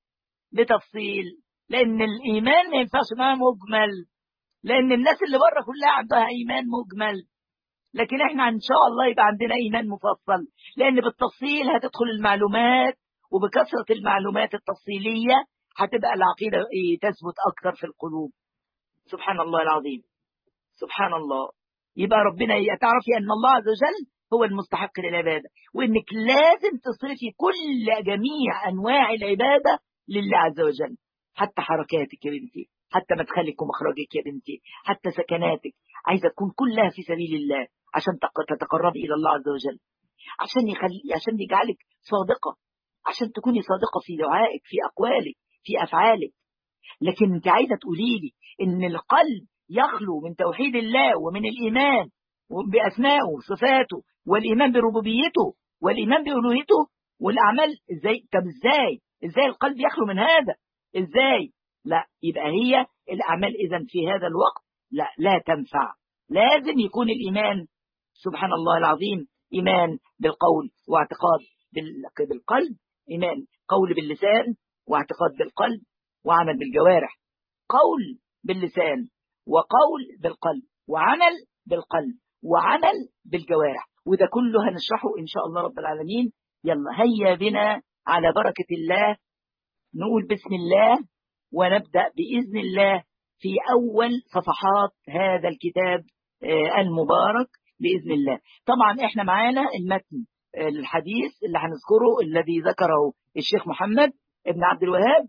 بتفصيل لأن الإيمان ما ينفعش معاه مجمل لأن الناس اللي بره كلها عندها إيمان مجمل لكن احنا ان شاء الله يبقى عندنا ايمان مفصل لان بالتفصيل هتدخل المعلومات وبكثرة المعلومات التفصيلية هتبقى العقيدة تثبت اكثر في القلوب سبحان الله العظيم سبحان الله يبقى ربنا تعرفي ان الله عز وجل هو المستحق للعبادة وانك لازم تصرفي كل جميع انواع العبادة لله عز وجل حتى حركاتك يا بنتي حتى مدخلك ومخرجك يا بنتي حتى سكناتك عايزة تكون كلها في سبيل الله عشان تتقربي إلى الله عز وجل عشان يخلي عشان يجعلك صادقة عشان تكوني صادقة في دعائك في أقوالك في أفعالك لكن أنت عايزة تقولي لي إن القلب يخلو من توحيد الله ومن الإيمان بأسمائه وصفاته والإيمان بربوبيته والإيمان بألوهيته والأعمال إزاي طب إزاي إزاي القلب يخلو من هذا إزاي لا يبقى هي الأعمال إذا في هذا الوقت لا لا تنفع لازم يكون الإيمان سبحان الله العظيم إيمان بالقول واعتقاد بالقلب إيمان قول باللسان واعتقاد بالقلب وعمل بالجوارح قول باللسان وقول بالقلب وعمل بالقلب وعمل بالجوارح وده كله هنشرحه إن شاء الله رب العالمين يلا هيا بنا على بركة الله نقول بسم الله ونبدأ بإذن الله في أول صفحات هذا الكتاب المبارك بإذن الله طبعا احنا معانا المتن الحديث اللي هنذكره الذي ذكره الشيخ محمد ابن عبد الوهاب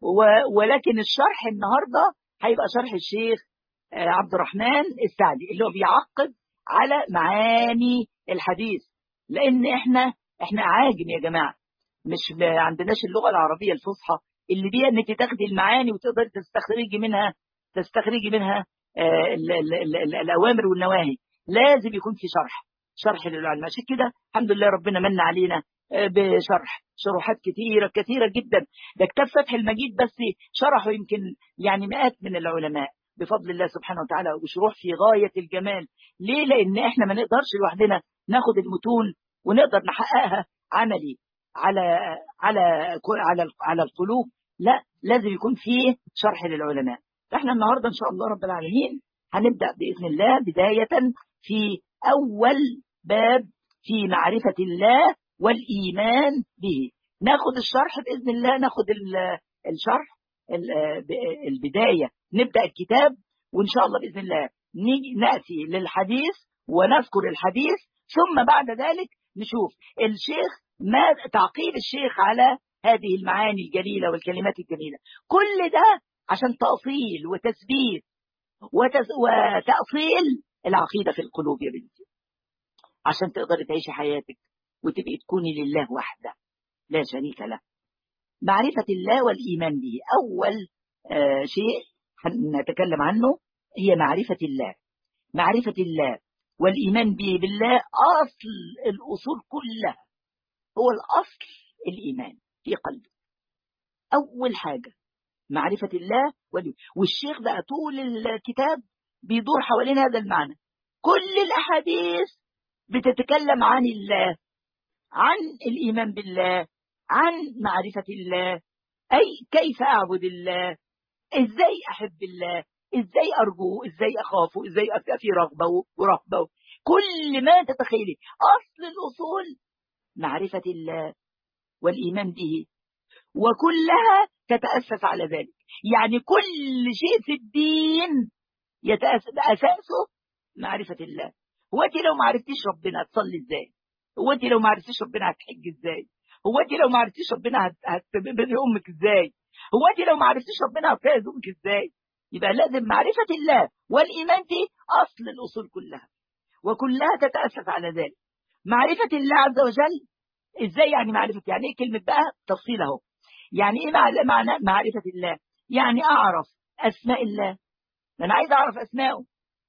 ولكن الشرح النهاردة هيبقى شرح الشيخ عبد الرحمن السعدي اللي هو بيعقد على معاني الحديث لان احنا احنا عاجم يا جماعة مش عندناش اللغة العربية الفصحى اللي بيها انك تاخدي المعاني وتقدر تستخرجي منها تستخرجي منها ال ال ال الأوامر والنواهي لازم يكون في شرح شرح للعلم عشان كده الحمد لله ربنا من علينا بشرح شروحات كثيرة كثيرة جدا ده كتاب فتح المجيد بس شرحه يمكن يعني مئات من العلماء بفضل الله سبحانه وتعالى وشروح في غاية الجمال ليه لأن احنا ما نقدرش لوحدنا ناخد المتون ونقدر نحققها عملي على على على على القلوب لا لازم يكون فيه شرح للعلماء فاحنا النهارده ان شاء الله رب العالمين هنبدا باذن الله بدايه في اول باب في معرفه الله والايمان به ناخد الشرح باذن الله ناخد الشرح البدايه نبدا الكتاب وان شاء الله باذن الله نيجي ناتي للحديث ونذكر الحديث ثم بعد ذلك نشوف الشيخ ما تعقيب الشيخ على هذه المعاني الجليله والكلمات الجميله كل ده عشان تأصيل وتثبيت وتس... وتأصيل العقيدة في القلوب يا بنتي عشان تقدري تعيشي حياتك وتبقي تكوني لله وحده لا شريك له معرفة الله والإيمان به أول آه شيء نتكلم عنه هي معرفة الله معرفة الله والإيمان به بالله أصل الأصول كلها هو الأصل الإيمان في قلبك أول حاجة معرفة الله والشيخ بقى طول الكتاب بيدور حوالين هذا المعنى كل الأحاديث بتتكلم عن الله عن الإيمان بالله عن معرفة الله أي كيف أعبد الله إزاي أحب الله إزاي أرجوه إزاي أخافه إزاي أبقى في رغبة ورهبة كل ما تتخيلي أصل الأصول معرفة الله والإيمان به وكلها تتأسس على ذلك يعني كل شيء في الدين يتأسس أساسه معرفة الله هو انت لو ما عرفتيش ربنا هتصلي ازاي هو انت لو ما عرفتيش ربنا هتحج ازاي هو انت لو ما عرفتيش ربنا هتبري امك ازاي هو انت لو ما عرفتيش ربنا هتفاز امك ازاي يبقى لازم معرفة الله والإيمان دي أصل الأصول كلها وكلها تتأسس على ذلك معرفة الله عز وجل ازاي يعني معرفة يعني ايه كلمة بقى تفصيل اهو يعني ايه معنى معرفة الله يعني اعرف اسماء الله انا عايز اعرف اسماءه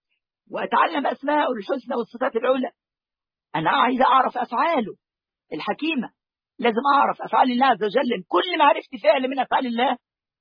واتعلم اسماءه الحسنى والصفات العلى انا عايز اعرف افعاله الحكيمة لازم اعرف افعال الله عز وجل كل ما عرفت فعل من افعال الله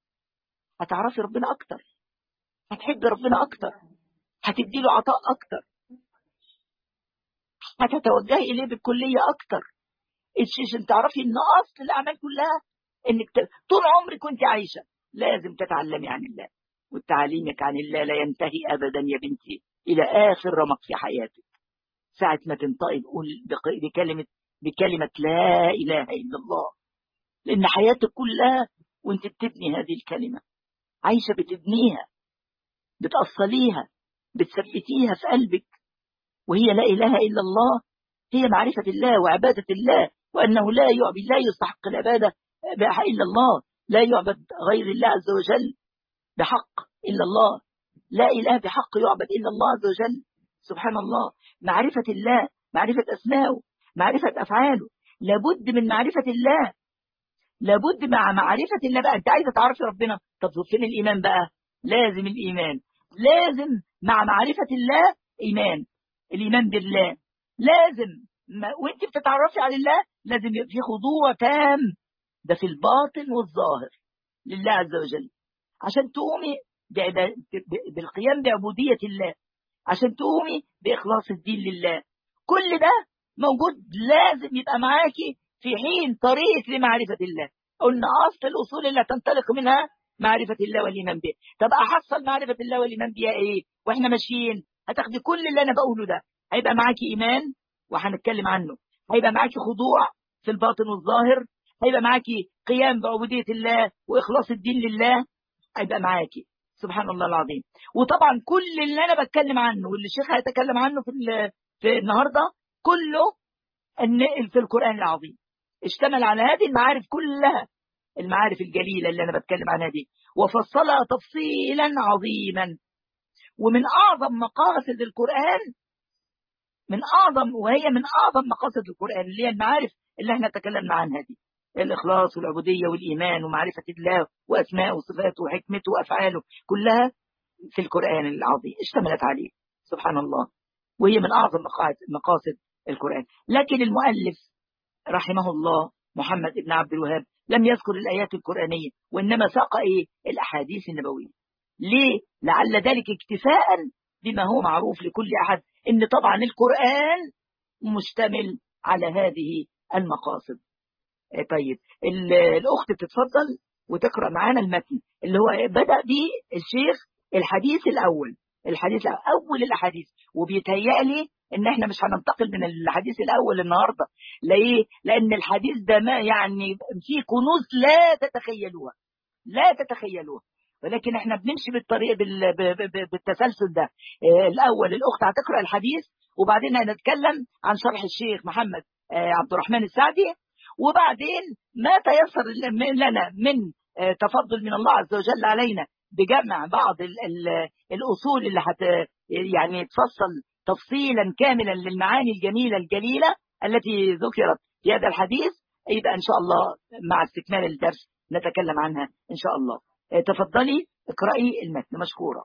هتعرفي ربنا اكتر هتحبي ربنا اكتر هتدي له عطاء اكتر هتتوجهي إليه بالكلية أكتر عشان تعرفي إن أصل الأعمال كلها إنك طول عمرك كنت عايشة لازم تتعلمي عن الله وتعليمك عن الله لا ينتهي أبدا يا بنتي إلى آخر رمق في حياتك ساعة ما تنطقي بقول بكلمة بكلمة لا إله إلا الله لأن حياتك كلها وانت بتبني هذه الكلمة عايشة بتبنيها بتأصليها بتثبتيها في قلبك وهي لا إله إلا الله هي معرفة الله وعبادة الله وأنه لا يعبد لا يستحق العبادة إلا الله لا يعبد غير الله عز وجل بحق إلا الله لا إله بحق يعبد إلا الله عز وجل سبحان الله معرفة الله معرفة أسمائه معرفة أفعاله لابد من معرفة الله لابد مع معرفة الله بقى أنت عايزة تعرفي ربنا طب فين الإيمان بقى لازم الإيمان لازم مع معرفة الله إيمان الإيمان بالله لازم ما وانت بتتعرفي على الله لازم يبقى في خضوع تام ده في الباطن والظاهر لله عز وجل عشان تقومي بالقيام بعبودية الله عشان تقومي بإخلاص الدين لله كل ده موجود لازم يبقى معاكي في حين طريق لمعرفة الله قلنا أصل الأصول اللي تنطلق منها معرفة الله والإيمان به طب أحصل معرفة الله والإيمان بها إيه وإحنا ماشيين هتاخدي كل اللي أنا بقوله ده هيبقى معاكي إيمان وهنتكلم عنه هيبقى معاكي خضوع في الباطن والظاهر هيبقى معاكي قيام بعبودية الله وإخلاص الدين لله هيبقى معاكي سبحان الله العظيم وطبعا كل اللي أنا بتكلم عنه واللي الشيخ هيتكلم عنه في, في النهاردة كله في القرآن العظيم اشتمل على هذه المعارف كلها المعارف الجليلة اللي أنا بتكلم عنها دي وفصلها تفصيلا عظيما ومن أعظم مقاصد القرآن من أعظم وهي من أعظم مقاصد القرآن اللي هي المعارف اللي احنا تكلمنا عنها دي الإخلاص والعبودية والإيمان ومعرفة الله وأسماءه وصفاته وحكمته وأفعاله كلها في القرآن العظيم اشتملت عليه سبحان الله وهي من أعظم مقاصد القرآن لكن المؤلف رحمه الله محمد بن عبد الوهاب لم يذكر الآيات القرآنية وإنما ساق إيه الأحاديث النبوية ليه؟ لعل ذلك اكتفاء بما هو معروف لكل أحد إن طبعا القرآن مشتمل على هذه المقاصد طيب الأخت تتفضل وتقرأ معانا المتن اللي هو بدأ به الشيخ الحديث الأول الحديث الأول أول الأحاديث وبيتهيألي إن إحنا مش هننتقل من الحديث الأول النهاردة ليه؟ لأن الحديث ده ما يعني فيه كنوز لا تتخيلوها لا تتخيلوها ولكن احنا بنمشي بالطريق بالتسلسل ده الأول الأخت هتقرأ الحديث وبعدين هنتكلم عن شرح الشيخ محمد عبد الرحمن السعدي وبعدين ما تيسر لنا من تفضل من الله عز وجل علينا بجمع بعض ال ال الأصول اللي حت يعني تفصل تفصيلا كاملا للمعاني الجميلة الجليلة التي ذكرت في هذا الحديث يبقى إن شاء الله مع استكمال الدرس نتكلم عنها إن شاء الله تفضلي اقرأي المتن مشكورة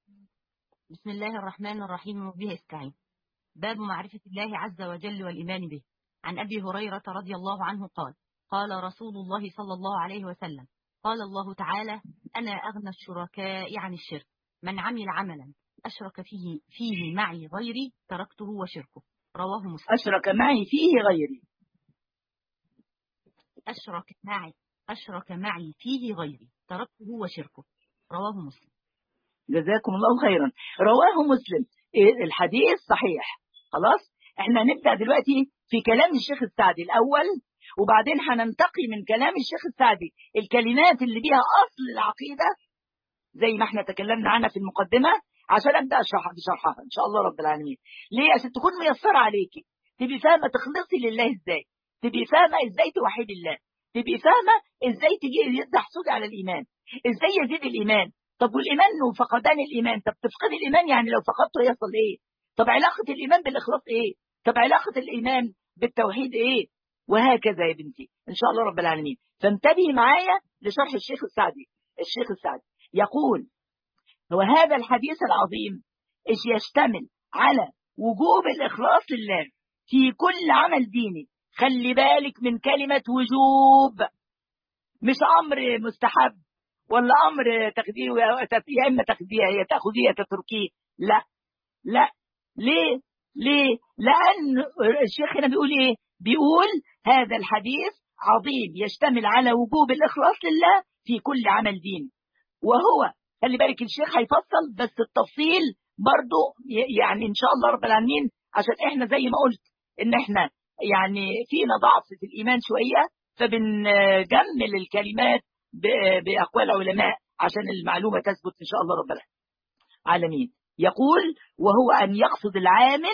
بسم الله الرحمن الرحيم وبه استعين باب معرفة الله عز وجل والإيمان به عن أبي هريرة رضي الله عنه قال قال رسول الله صلى الله عليه وسلم قال الله تعالى أنا أغنى الشركاء عن الشرك من عمل عملا أشرك فيه فيه معي غيري تركته وشركه رواه مسلم أشرك معي فيه غيري أشرك معي أشرك معي فيه غيري تركته وشركه رواه مسلم جزاكم الله خيرا رواه مسلم الحديث صحيح خلاص احنا نبدأ دلوقتي في كلام الشيخ السعدي الأول وبعدين هننتقي من كلام الشيخ السعدي الكلمات اللي بيها أصل العقيدة زي ما احنا تكلمنا عنها في المقدمة عشان أبدأ أشرحها بشرحها إن شاء الله رب العالمين ليه عشان تكون ميسرة عليكي تبقي فاهمة تخلصي لله إزاي تبقي فاهمة إزاي توحيد الله تبقي فاهمة إزاي تجي تحصلي على الإيمان إزاي يزيد الإيمان طب والإيمان وفقدان الإيمان طب تفقد الإيمان يعني لو فقدته يحصل إيه طب علاقة الإيمان بالإخلاص إيه طب علاقة الإيمان بالتوحيد إيه وهكذا يا بنتي إن شاء الله رب العالمين فانتبهي معايا لشرح الشيخ السعدي الشيخ السعدي يقول وهذا الحديث العظيم إيش يشتمل على وجوب الإخلاص لله في كل عمل ديني خلي بالك من كلمة وجوب مش أمر مستحب ولا أمر تاخديه يا إما تاخديه يا تاخديه يا تتركيه لا لا ليه ليه لان الشيخ هنا بيقول ايه بيقول هذا الحديث عظيم يشتمل على وجوب الاخلاص لله في كل عمل دين وهو خلي بالك الشيخ هيفصل بس التفصيل برضو يعني ان شاء الله رب العالمين عشان احنا زي ما قلت ان احنا يعني فينا ضعف في الايمان شويه فبنجمل الكلمات باقوال علماء عشان المعلومه تثبت ان شاء الله رب العالمين يقول وهو ان يقصد العامل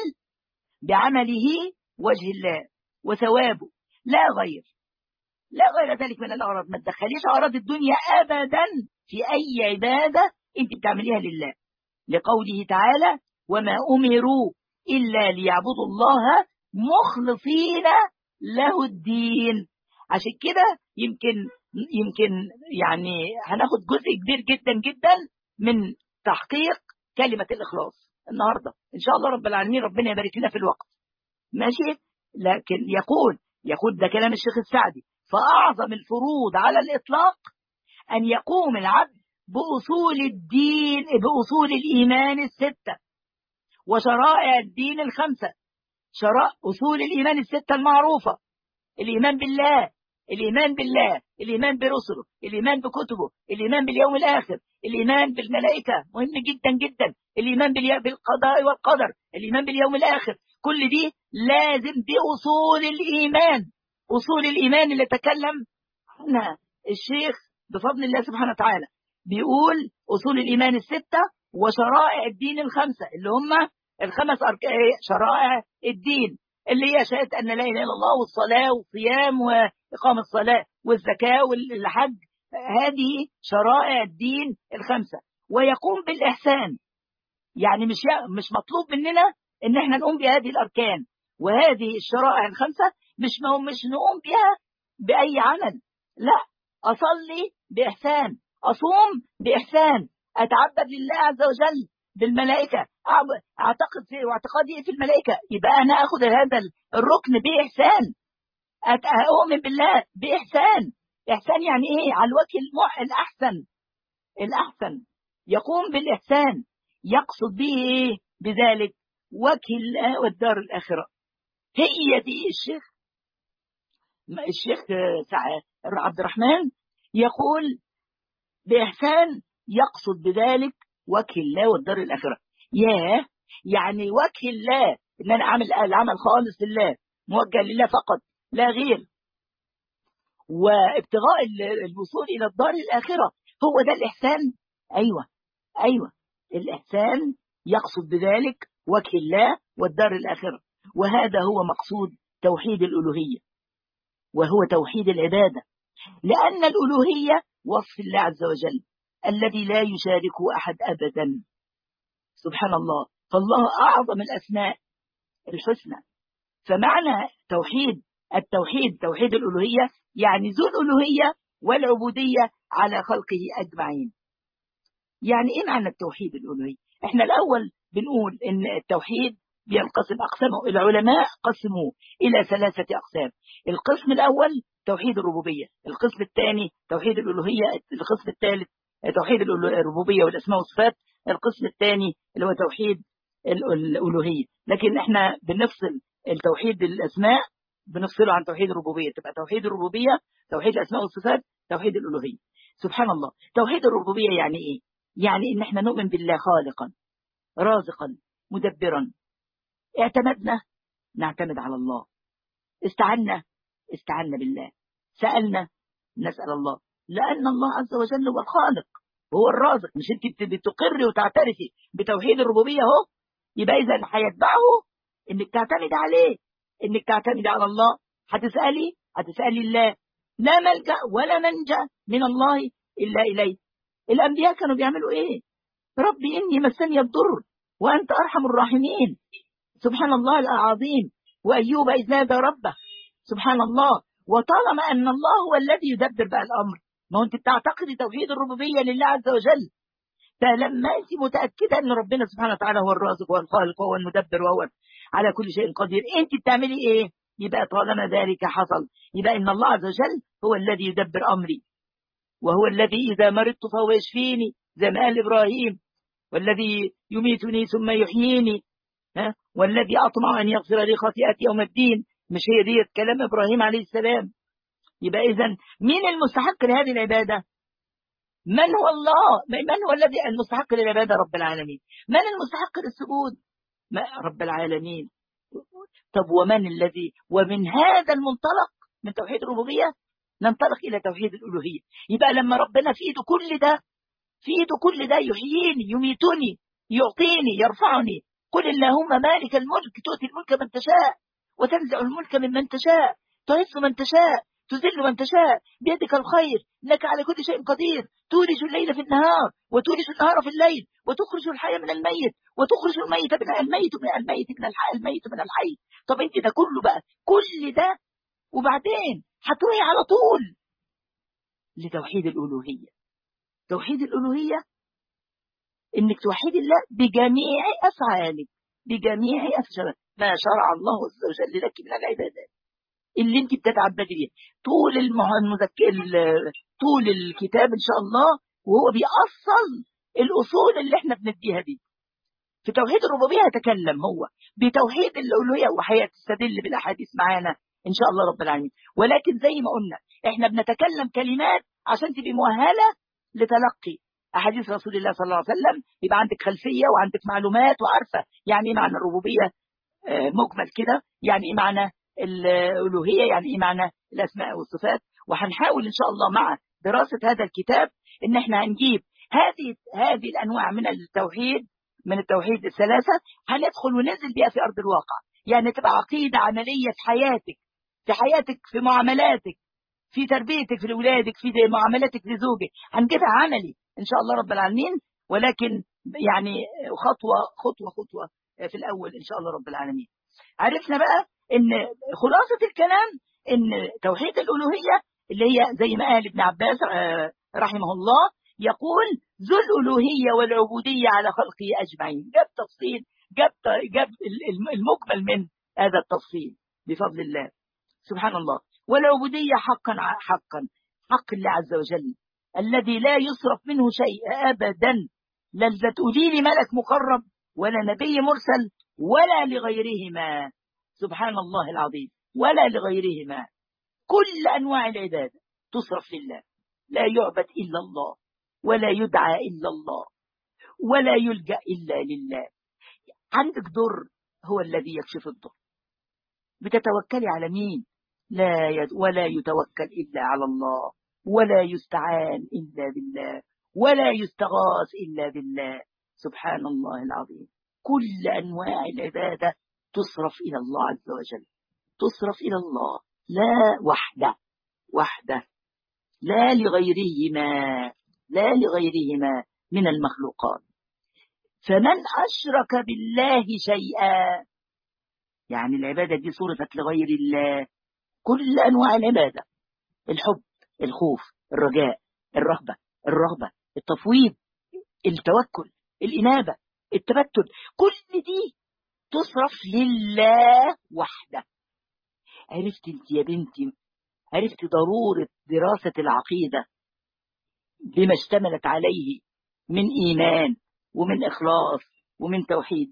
بعمله وجه الله وثوابه لا غير لا غير ذلك من الأغراض ما تدخليش أغراض الدنيا أبدا في أي عبادة أنت بتعمليها لله لقوله تعالى وما أمروا إلا ليعبدوا الله مخلصين له الدين عشان كده يمكن يمكن يعني هناخد جزء كبير جدا جدا من تحقيق كلمة الإخلاص النهاردة إن شاء الله رب العالمين ربنا يبارك لنا في الوقت ماشي لكن يقول يقول ده كلام الشيخ السعدي فأعظم الفروض على الإطلاق أن يقوم العبد بأصول الدين بأصول الإيمان الستة وشرائع الدين الخمسة شرائع أصول الإيمان الستة المعروفة الإيمان بالله الإيمان بالله الإيمان برسله الإيمان بكتبه الإيمان باليوم الآخر الإيمان بالملائكة مهم جدا جدا الإيمان بالقضاء والقدر الإيمان باليوم الآخر كل دي لازم بأصول الإيمان أصول الإيمان اللي تكلم عنها الشيخ بفضل الله سبحانه وتعالى بيقول أصول الإيمان الستة وشرائع الدين الخمسة اللي هم الخمس أركان شرائع الدين اللي هي شهادة أن لا إله إلا الله والصلاة والصيام وإقام الصلاة والزكاة والحج هذه شرائع الدين الخمسة ويقوم بالإحسان يعني مش مش مطلوب مننا إن احنا نقوم بهذه الأركان وهذه الشرائع الخمسة مش ما مش نقوم بها بأي عمل لا أصلي بإحسان أصوم بإحسان أتعبد لله عز وجل بالملائكة أعتقد في واعتقادي في الملائكة يبقى أنا أخذ هذا الركن بإحسان أؤمن بالله بإحسان إحسان يعني إيه على الوجه المح الأحسن الأحسن يقوم بالإحسان يقصد به إيه بذلك وجه الله والدار الآخرة هي دي الشيخ الشيخ عبد الرحمن يقول بإحسان يقصد بذلك وجه الله والدار الآخرة ياه يعني وجه الله إن أنا أعمل العمل خالص لله موجه لله فقط لا غير وابتغاء الوصول إلى الدار الآخرة هو ده الإحسان أيوة أيوة الإحسان يقصد بذلك وجه الله والدار الآخرة وهذا هو مقصود توحيد الألوهية وهو توحيد العبادة لأن الألوهية وصف الله عز وجل الذي لا يشاركه أحد أبدا سبحان الله فالله أعظم الأسماء الحسنى فمعنى توحيد التوحيد توحيد الألوهية يعني ذو الألوهية والعبودية على خلقه أجمعين يعني إيه معنى التوحيد الألوهية إحنا الأول بنقول إن التوحيد بينقسم أقسامه العلماء قسموه إلى ثلاثة أقسام القسم الأول توحيد الربوبية القسم الثاني توحيد الألوهية القسم الثالث توحيد الربوبية والأسماء والصفات القسم الثاني اللي هو توحيد الألوهية لكن احنا بنفصل التوحيد الأسماء بنفصله عن توحيد الربوبية تبقى توحيد الربوبية توحيد الأسماء والصفات توحيد الألوهية سبحان الله توحيد الربوبية يعني إيه يعني إن احنا نؤمن بالله خالقا رازقا مدبرا اعتمدنا نعتمد على الله استعنا استعنا بالله سألنا نسأل الله لأن الله عز وجل هو الخالق هو الرازق مش انت بتقري وتعترفي بتوحيد الربوبية اهو يبقى إذا هيتبعه انك تعتمد عليه انك تعتمد على الله هتسألي هتسألي الله لا ملجأ ولا منجأ من الله إلا إليه الأنبياء كانوا بيعملوا إيه ربي إني مسني الضر وأنت أرحم الراحمين سبحان الله العظيم وأيوب إذ نادى ربه سبحان الله وطالما أن الله هو الذي يدبر بقى الأمر ما هو أنت بتعتقدي توحيد الربوبية لله عز وجل فلما أنت متأكدة أن ربنا سبحانه وتعالى هو الرازق والخالق وهو المدبر وهو على كل شيء قدير أنت بتعملي إيه يبقى طالما ذلك حصل يبقى إن الله عز وجل هو الذي يدبر أمري وهو الذي إذا مرضت فهو يشفيني زي ما قال إبراهيم والذي يميتني ثم يحييني والذي أطمع أن يغفر لي خطيئتي يوم الدين مش هي دي كلام إبراهيم عليه السلام يبقى إذا مين المستحق لهذه العبادة من هو الله من هو الذي المستحق للعبادة رب العالمين من المستحق للسجود رب العالمين طب ومن الذي ومن هذا المنطلق من توحيد الربوبية ننطلق إلى توحيد الألوهية يبقى لما ربنا في ايده كل ده في ايده كل ده يحييني يميتني يعطيني يرفعني قل اللهم مالك الملك تؤتي الملك من تشاء وتنزع الملك ممن تشاء تعز من تشاء تذل من تشاء بيدك الخير إنك على كل شيء قدير تولج الليل في النهار وتولج النهار في الليل وتخرج الحي من الميت وتخرج الميت من الميت من الميت من الحي الميت من الحي طب انت ده كله بقى كل ده وبعدين هتروحي على طول لتوحيد الألوهية توحيد الألوهية انك توحيد الله بجميع أفعالك بجميع أفعالك ما شرع الله عز وجل لك من العبادات اللي انت بتتعبدي بيها طول المذكر طول الكتاب ان شاء الله وهو بيأصل الاصول اللي احنا بنديها دي في توحيد الربوبيه هيتكلم هو بتوحيد الالوهيه وهيستدل بالاحاديث معانا ان شاء الله رب العالمين ولكن زي ما قلنا احنا بنتكلم كلمات عشان تبقي مؤهله لتلقي احاديث رسول الله صلى الله عليه وسلم يبقى عندك خلفيه وعندك معلومات وعارفه يعني ايه معنى الربوبيه مجمل كده يعني ايه معنى الألوهية يعني إيه معنى الأسماء والصفات وهنحاول إن شاء الله مع دراسة هذا الكتاب إن إحنا هنجيب هذه هذه الأنواع من التوحيد من التوحيد الثلاثة هندخل وننزل بها في أرض الواقع يعني تبقى عقيدة عملية في حياتك في حياتك في معاملاتك في تربيتك في أولادك في معاملاتك لزوجك هنجيبها عملي إن شاء الله رب العالمين ولكن يعني خطوة خطوة خطوة في الأول إن شاء الله رب العالمين عرفنا بقى ان خلاصة الكلام ان توحيد الألوهية اللي هي زي ما قال ابن عباس رحمه الله يقول ذو الألوهية والعبودية على خلقه أجمعين جاب تفصيل جاب, جاب المكمل من هذا التفصيل بفضل الله سبحان الله والعبودية حقا حقا حق الله عز وجل الذي لا يصرف منه شيء أبدا لا تقولي لي ملك مقرب ولا نبي مرسل ولا لغيرهما سبحان الله العظيم ولا لغيرهما كل أنواع العبادة تصرف لله لا يعبد إلا الله ولا يدعى إلا الله ولا يلجأ إلا لله عندك ضر هو الذي يكشف الضر بتتوكلي على مين لا يد ولا يتوكل إلا على الله ولا يستعان إلا بالله ولا يستغاث إلا بالله سبحان الله العظيم كل أنواع العبادة تصرف إلى الله عز وجل تصرف إلى الله لا وحده وحده لا لغيرهما لا لغيرهما من المخلوقات فمن أشرك بالله شيئا يعني العبادة دي صرفت لغير الله كل أنواع العبادة الحب الخوف الرجاء الرهبة الرغبة التفويض التوكل الإنابة التبتل كل دي تصرف لله وحده عرفت انت يا بنتي عرفت ضرورة دراسة العقيدة بما اشتملت عليه من إيمان ومن إخلاص ومن توحيد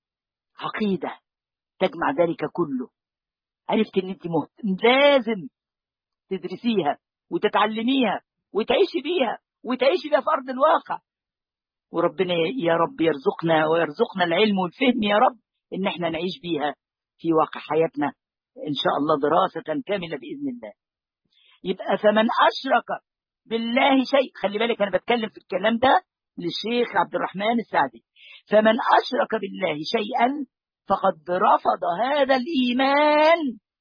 عقيدة تجمع ذلك كله عرفت ان انت مهت... لازم تدرسيها وتتعلميها وتعيشي بيها وتعيشي بيها في أرض الواقع وربنا يا رب يرزقنا ويرزقنا العلم والفهم يا رب ان احنا نعيش بيها في واقع حياتنا ان شاء الله دراسة كاملة بإذن الله يبقى فمن أشرك بالله شيء خلي بالك أنا بتكلم في الكلام ده للشيخ عبد الرحمن السعدي فمن أشرك بالله شيئا فقد رفض هذا الإيمان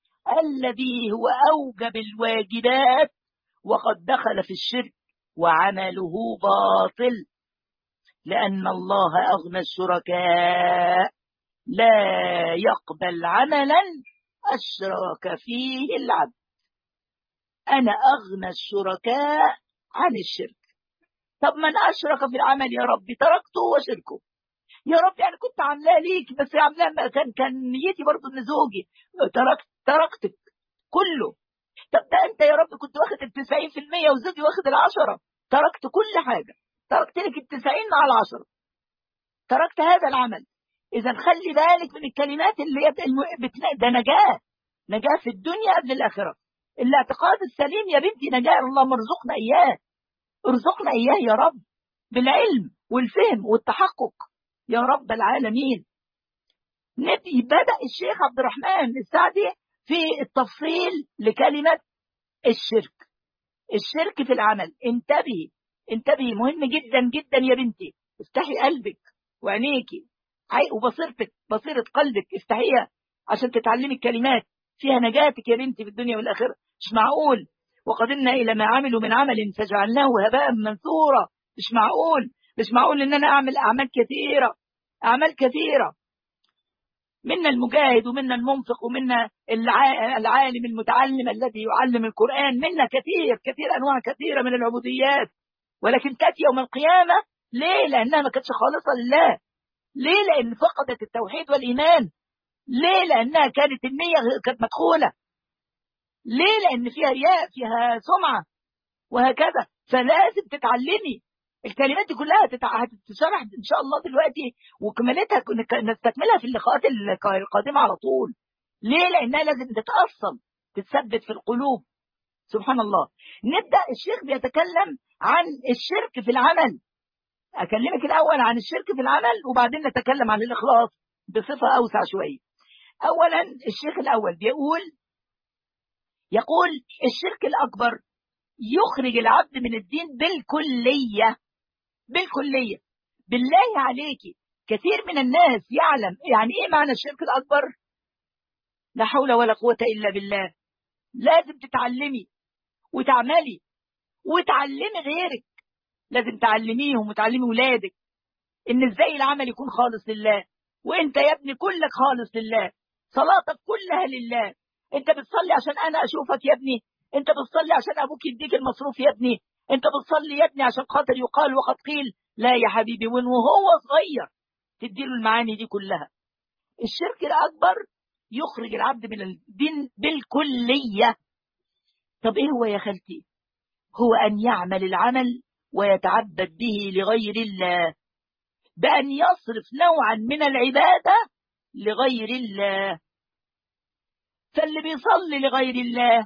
الذي هو أوجب الواجبات وقد دخل في الشرك وعمله باطل لأن الله أغنى الشركاء لا يقبل عملا أشرك فيه العبد أنا أغنى الشركاء عن الشرك طب من أشرك في العمل يا ربي تركته وشركه يا رب يعني كنت عاملاه ليك بس عاملاه كان كان نيتي برضه ان زوجي تركت تركتك كله طب ده انت يا رب كنت واخد ال 90% وزوجي واخد ال 10 تركت كل حاجه تركت لك ال 90 مع ال 10 تركت هذا العمل إذا خلي بالك من الكلمات اللي هي ده نجاة نجاة في الدنيا قبل الآخرة الاعتقاد السليم يا بنتي نجاة اللهم ارزقنا إياه ارزقنا إياه يا رب بالعلم والفهم والتحقق يا رب العالمين نبي بدأ الشيخ عبد الرحمن السعدي في التفصيل لكلمة الشرك الشرك في العمل انتبهي انتبهي مهم جدا جدا يا بنتي افتحي قلبك وعينيكي وبصيرتك بصيرة قلبك افتحيها عشان تتعلمي الكلمات فيها نجاتك يا بنتي في الدنيا والآخرة مش معقول وقدمنا إلى ما عملوا من عمل فجعلناه هباء منثورا مش معقول مش معقول إن أنا أعمل أعمال كثيرة أعمال كثيرة منا المجاهد ومنا المنفق ومنا العالم المتعلم الذي يعلم القرآن منا كثير كثير أنواع كثيرة من العبوديات ولكن تأتي يوم القيامة ليه؟ لأنها ما كانتش خالصة لله ليه؟ لأن فقدت التوحيد والإيمان ليه؟ لأنها كانت النية كانت مدخولة ليه؟ لأن فيها رياء فيها سمعة وهكذا فلازم تتعلمي الكلمات دي كلها هتتشرح ان شاء الله دلوقتي وكمالتها نستكملها في اللقاءات القادمه على طول ليه لانها لازم تتاصل تتثبت في القلوب سبحان الله نبدا الشيخ بيتكلم عن الشرك في العمل اكلمك الاول عن الشرك في العمل وبعدين نتكلم عن الاخلاص بصفه اوسع شويه اولا الشيخ الاول بيقول يقول الشرك الاكبر يخرج العبد من الدين بالكليه بالكلية بالله عليكي كثير من الناس يعلم يعني ايه معنى الشرك الأكبر لا حول ولا قوة إلا بالله لازم تتعلمي وتعملي وتعلمي غيرك لازم تعلميهم وتعلمي ولادك ان ازاي العمل يكون خالص لله وانت يا ابني كلك خالص لله صلاتك كلها لله انت بتصلي عشان انا اشوفك يا ابني انت بتصلي عشان ابوك يديك المصروف يا ابني انت بتصلي يا ابني عشان خاطر يقال وقد قيل لا يا حبيبي وين وهو صغير تديله المعاني دي كلها الشرك الاكبر يخرج العبد من الدين بالكليه طب ايه هو يا خالتي هو ان يعمل العمل ويتعبد به لغير الله بان يصرف نوعا من العباده لغير الله فاللي بيصلي لغير الله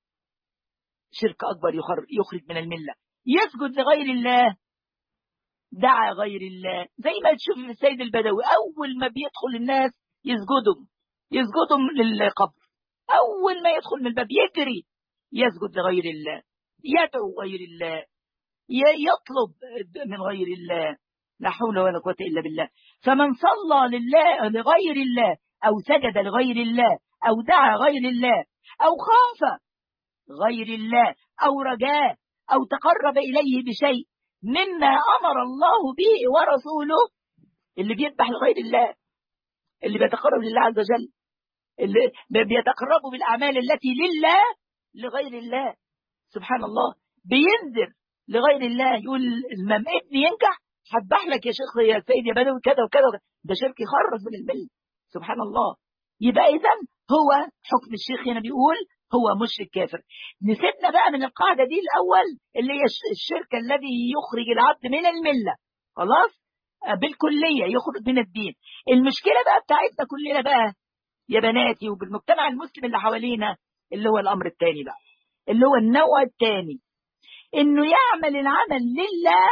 شرك أكبر يخرج من الملة يسجد لغير الله دعا غير الله زي ما تشوف في السيد البدوي أول ما بيدخل الناس يسجدهم يسجدهم للقبر أول ما يدخل من الباب يجري يسجد لغير الله يدعو غير الله يطلب من غير الله لا حول ولا قوة إلا بالله فمن صلى لله لغير الله أو سجد لغير الله أو دعا غير الله أو خاف غير الله أو رجاء أو تقرب إليه بشيء مما أمر الله به ورسوله اللي بيذبح لغير الله اللي بيتقرب لله عز وجل اللي بيتقربوا بالأعمال التي لله لغير الله سبحان الله بينذر لغير الله يقول المام ابني ينجح هذبح لك يا شيخ يا سيد يا بدوي كذا وكذا ده شرك يخرج من المله سبحان الله يبقى اذا هو حكم الشيخ هنا بيقول هو مشرك كافر نسيبنا بقى من القاعدة دي الأول اللي هي الشرك الذي يخرج العبد من الملة خلاص بالكلية يخرج من الدين المشكلة بقى بتاعتنا كلنا بقى يا بناتي وبالمجتمع المسلم اللي حوالينا اللي هو الأمر الثاني بقى اللي هو النوع الثاني إنه يعمل العمل لله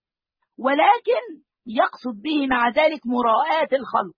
ولكن يقصد به مع ذلك مراءاة الخلق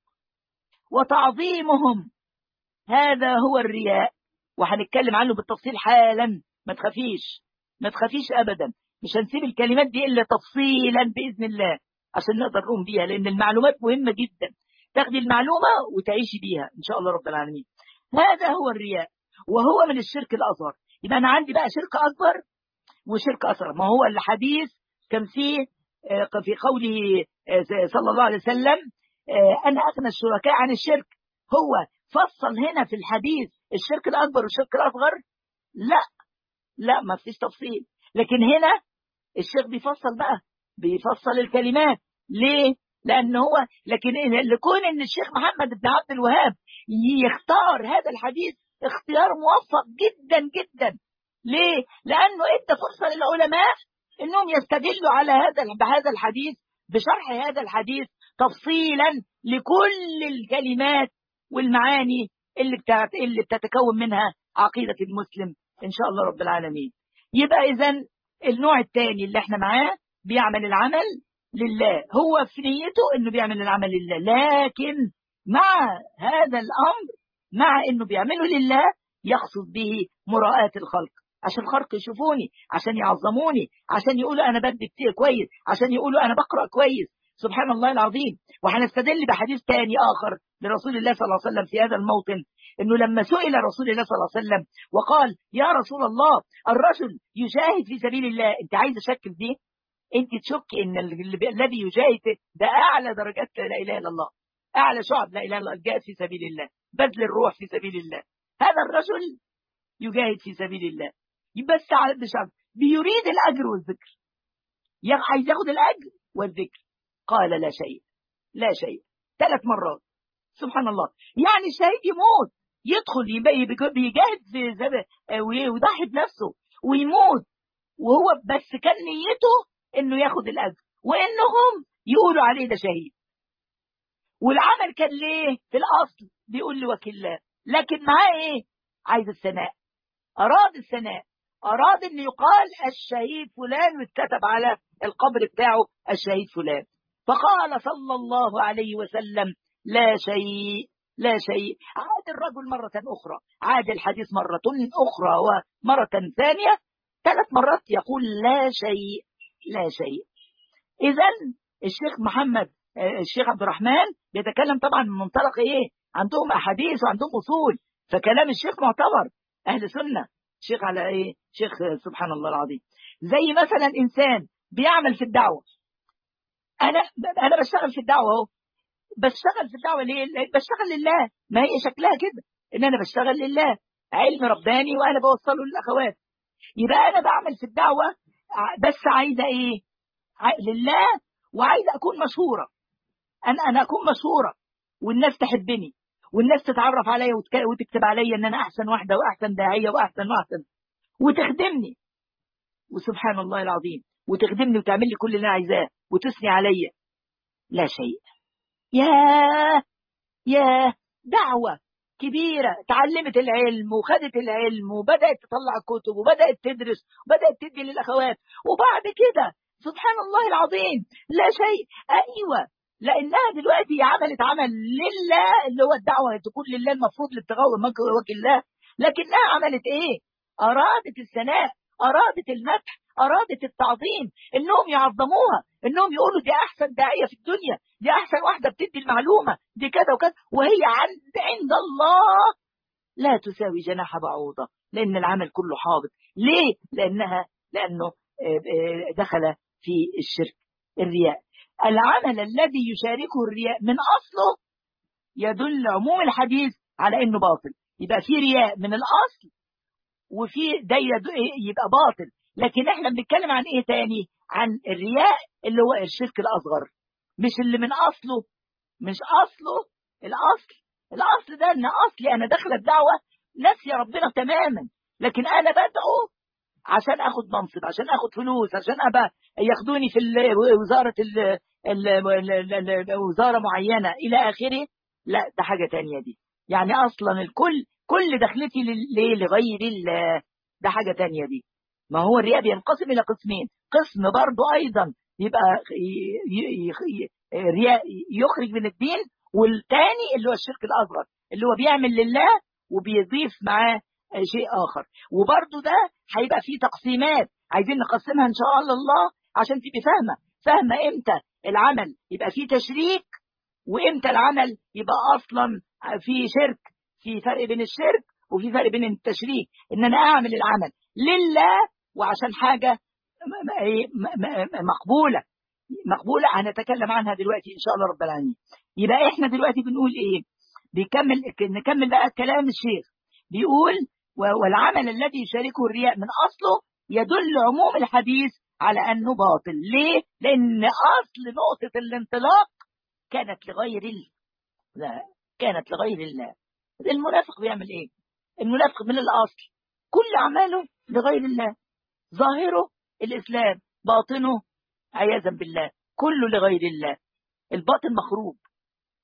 وتعظيمهم هذا هو الرياء وهنتكلم عنه بالتفصيل حالا ما تخافيش ما تخافيش ابدا مش هنسيب الكلمات دي الا تفصيلا باذن الله عشان نقدر نقوم بيها لان المعلومات مهمه جدا تاخدي المعلومه وتعيشي بيها ان شاء الله رب العالمين هذا هو الرياء وهو من الشرك الاصغر يبقى انا عندي بقى شرك اكبر وشرك اصغر ما هو الحديث كان فيه في قوله صلى الله عليه وسلم انا اغنى الشركاء عن الشرك هو فصل هنا في الحديث الشرك الأكبر والشرك الأصغر لا لا ما فيش تفصيل لكن هنا الشيخ بيفصل بقى بيفصل الكلمات ليه لأن هو لكن لكون إن الشيخ محمد بن عبد الوهاب يختار هذا الحديث اختيار موفق جدا جدا ليه لأنه ادى فرصة للعلماء إنهم يستدلوا على هذا بهذا الحديث بشرح هذا الحديث تفصيلا لكل الكلمات والمعاني اللي بتاعت اللي بتتكون منها عقيدة المسلم إن شاء الله رب العالمين يبقى إذا النوع الثاني اللي احنا معاه بيعمل العمل لله هو في نيته انه بيعمل العمل لله لكن مع هذا الامر مع انه بيعمله لله يقصد به مراءة الخلق عشان الخلق يشوفوني عشان يعظموني عشان يقولوا انا بدي كتير كويس عشان يقولوا انا بقرا كويس سبحان الله العظيم وهنستدل بحديث تاني اخر لرسول الله صلى الله عليه وسلم في هذا الموطن انه لما سئل رسول الله صلى الله عليه وسلم وقال يا رسول الله الرجل يجاهد في سبيل الله انت عايز اشك في دي انت تشك ان الذي يجاهد ده اعلى درجات لا اله الا الله اعلى شعب لا اله الا الله الجهاد في سبيل الله بذل الروح في سبيل الله هذا الرجل يجاهد في سبيل الله بس على بشرط بيريد الاجر والذكر عايز ياخد الاجر والذكر قال لا شيء لا شيء ثلاث مرات سبحان الله يعني الشهيد يموت يدخل بيجاهد في ويضحي بنفسه ويموت وهو بس كان نيته انه ياخد الاجر وانهم يقولوا عليه ده شهيد والعمل كان ليه في الاصل بيقول لوكيل الله لكن معاه ايه عايز الثناء اراد الثناء اراد ان يقال الشهيد فلان واتكتب على القبر بتاعه الشهيد فلان فقال صلى الله عليه وسلم لا شيء لا شيء عاد الرجل مرة أخرى عاد الحديث مرة أخرى ومرة ثانية ثلاث مرات يقول لا شيء لا شيء إذا الشيخ محمد الشيخ عبد الرحمن بيتكلم طبعا من منطلق إيه عندهم أحاديث وعندهم أصول فكلام الشيخ معتبر أهل سنة شيخ على إيه شيخ سبحان الله العظيم زي مثلا إنسان بيعمل في الدعوة أنا أنا بشتغل في الدعوة أهو بشتغل في الدعوة ليه؟ بشتغل لله ما هي شكلها كده إن أنا بشتغل لله علم رباني وأنا بوصله للأخوات يبقى أنا بعمل في الدعوة بس عايزة إيه؟ لله وعايزة أكون مشهورة أنا أنا أكون مشهورة والناس تحبني والناس تتعرف عليا وتكتب عليا إن أنا أحسن واحدة وأحسن داعية وأحسن وأحسن وتخدمني وسبحان الله العظيم وتخدمني وتعمل لي كل اللي أنا عايزاه وتثني عليا لا شيء ياه ياه دعوة كبيرة تعلمت العلم وخدت العلم وبدأت تطلع كتب وبدأت تدرس وبدأت تدي للأخوات وبعد كده سبحان الله العظيم لا شيء أيوة لأنها دلوقتي عملت عمل لله اللي هو الدعوة تكون لله المفروض لابتغاء وجه الله لكنها عملت إيه؟ أرادت الثناء أرادت المدح أرادت التعظيم إنهم يعظموها إنهم يقولوا دي أحسن داعية في الدنيا دي أحسن واحدة بتدي المعلومة دي كذا وكذا وهي عند عند الله لا تساوي جناح بعوضة لأن العمل كله حاضر ليه؟ لأنها لأنه دخل في الشرك الرياء العمل الذي يشاركه الرياء من أصله يدل عموم الحديث على أنه باطل يبقى في رياء من الأصل وفي ده يبقى باطل لكن احنا بنتكلم عن ايه تاني عن الرياء اللي هو الشرك الاصغر مش اللي من اصله مش اصله الاصل الاصل ده ان اصلي انا داخله الدعوه ناسيه ربنا تماما لكن انا بدعو عشان اخد منصب عشان اخد فلوس عشان ابقى ياخدوني في وزاره ال ال وزاره معينه الى اخره لا ده حاجه تانية دي يعني اصلا الكل كل دخلتي ليه لغير الله ده حاجه تانية دي ما هو الرياء بينقسم الى قسمين قسم برضه ايضا يبقى رياء يخرج من الدين والتاني اللي هو الشرك الاصغر اللي هو بيعمل لله وبيضيف معاه شيء اخر وبرضه ده هيبقى فيه تقسيمات عايزين نقسمها ان شاء الله عشان تبقي فاهمه فاهمه امتى العمل يبقى فيه تشريك وامتى العمل يبقى اصلا في شرك في فرق بين الشرك وفي فرق بين التشريك ان انا اعمل العمل لله وعشان حاجه مقبوله مقبوله هنتكلم عنها دلوقتي ان شاء الله رب العالمين يبقى احنا دلوقتي بنقول ايه بيكمل نكمل بقى كلام الشيخ بيقول والعمل الذي يشاركه الرياء من اصله يدل عموم الحديث على انه باطل ليه لان اصل نقطه الانطلاق كانت لغير الله لا كانت لغير الله المنافق بيعمل ايه المنافق من الاصل كل اعماله لغير الله ظاهره الاسلام باطنه عياذا بالله كله لغير الله الباطن مخروب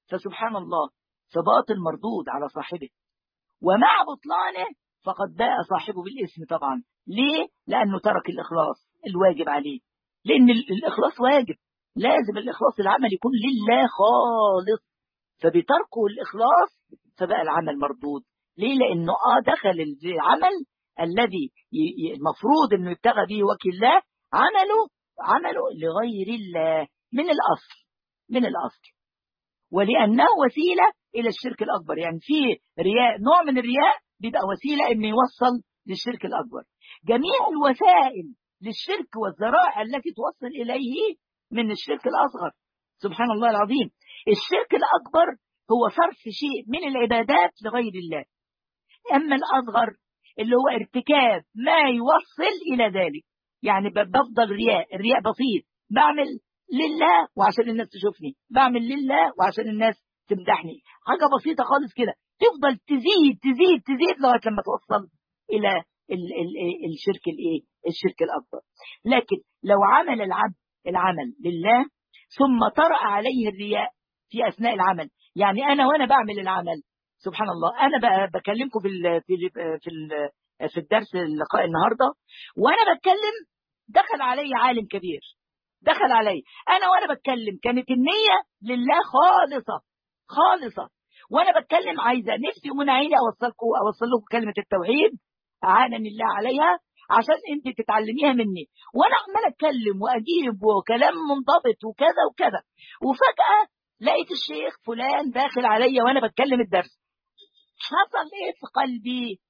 فسبحان الله فباطل مردود على صاحبه ومع بطلانه فقد باء صاحبه بالاسم طبعا ليه؟ لأنه ترك الإخلاص الواجب عليه لأن الإخلاص واجب لازم الإخلاص العمل يكون لله خالص فبتركه الإخلاص فبقى العمل مردود ليه؟ لأنه آه دخل العمل الذي المفروض أنه يبتغى به وكي الله عمله عمله لغير الله من الأصل من الأصل ولأنه وسيلة إلى الشرك الأكبر يعني في رياء نوع من الرياء بيبقى وسيلة إنه يوصل للشرك الأكبر جميع الوسائل للشرك والذرائع التي توصل إليه من الشرك الأصغر سبحان الله العظيم الشرك الأكبر هو صرف شيء من العبادات لغير الله أما الأصغر اللي هو ارتكاب ما يوصل إلى ذلك يعني بفضل رياء الرياء بسيط بعمل لله وعشان الناس تشوفني بعمل لله وعشان الناس تمدحني حاجة بسيطة خالص كده تفضل تزيد تزيد تزيد لغاية لما توصل إلى ال ال الشرك الايه الشرك الأكبر لكن لو عمل العبد العمل لله ثم طرأ عليه الرياء في أثناء العمل يعني أنا وأنا بعمل العمل سبحان الله أنا بقى بكلمكم في ال في ال في ال في الدرس اللقاء النهارده وأنا بتكلم دخل علي عالم كبير دخل علي أنا وأنا بتكلم كانت النية لله خالصة خالصة وأنا بتكلم عايزة نفسي ومن عيني أوصلكم أوصل لكم كلمة التوحيد أعانني الله عليها عشان انت تتعلميها مني وانا عمال اتكلم واجيب وكلام منضبط وكذا وكذا وفجاه لقيت الشيخ فلان داخل عليا وانا بتكلم الدرس حصل ايه في قلبي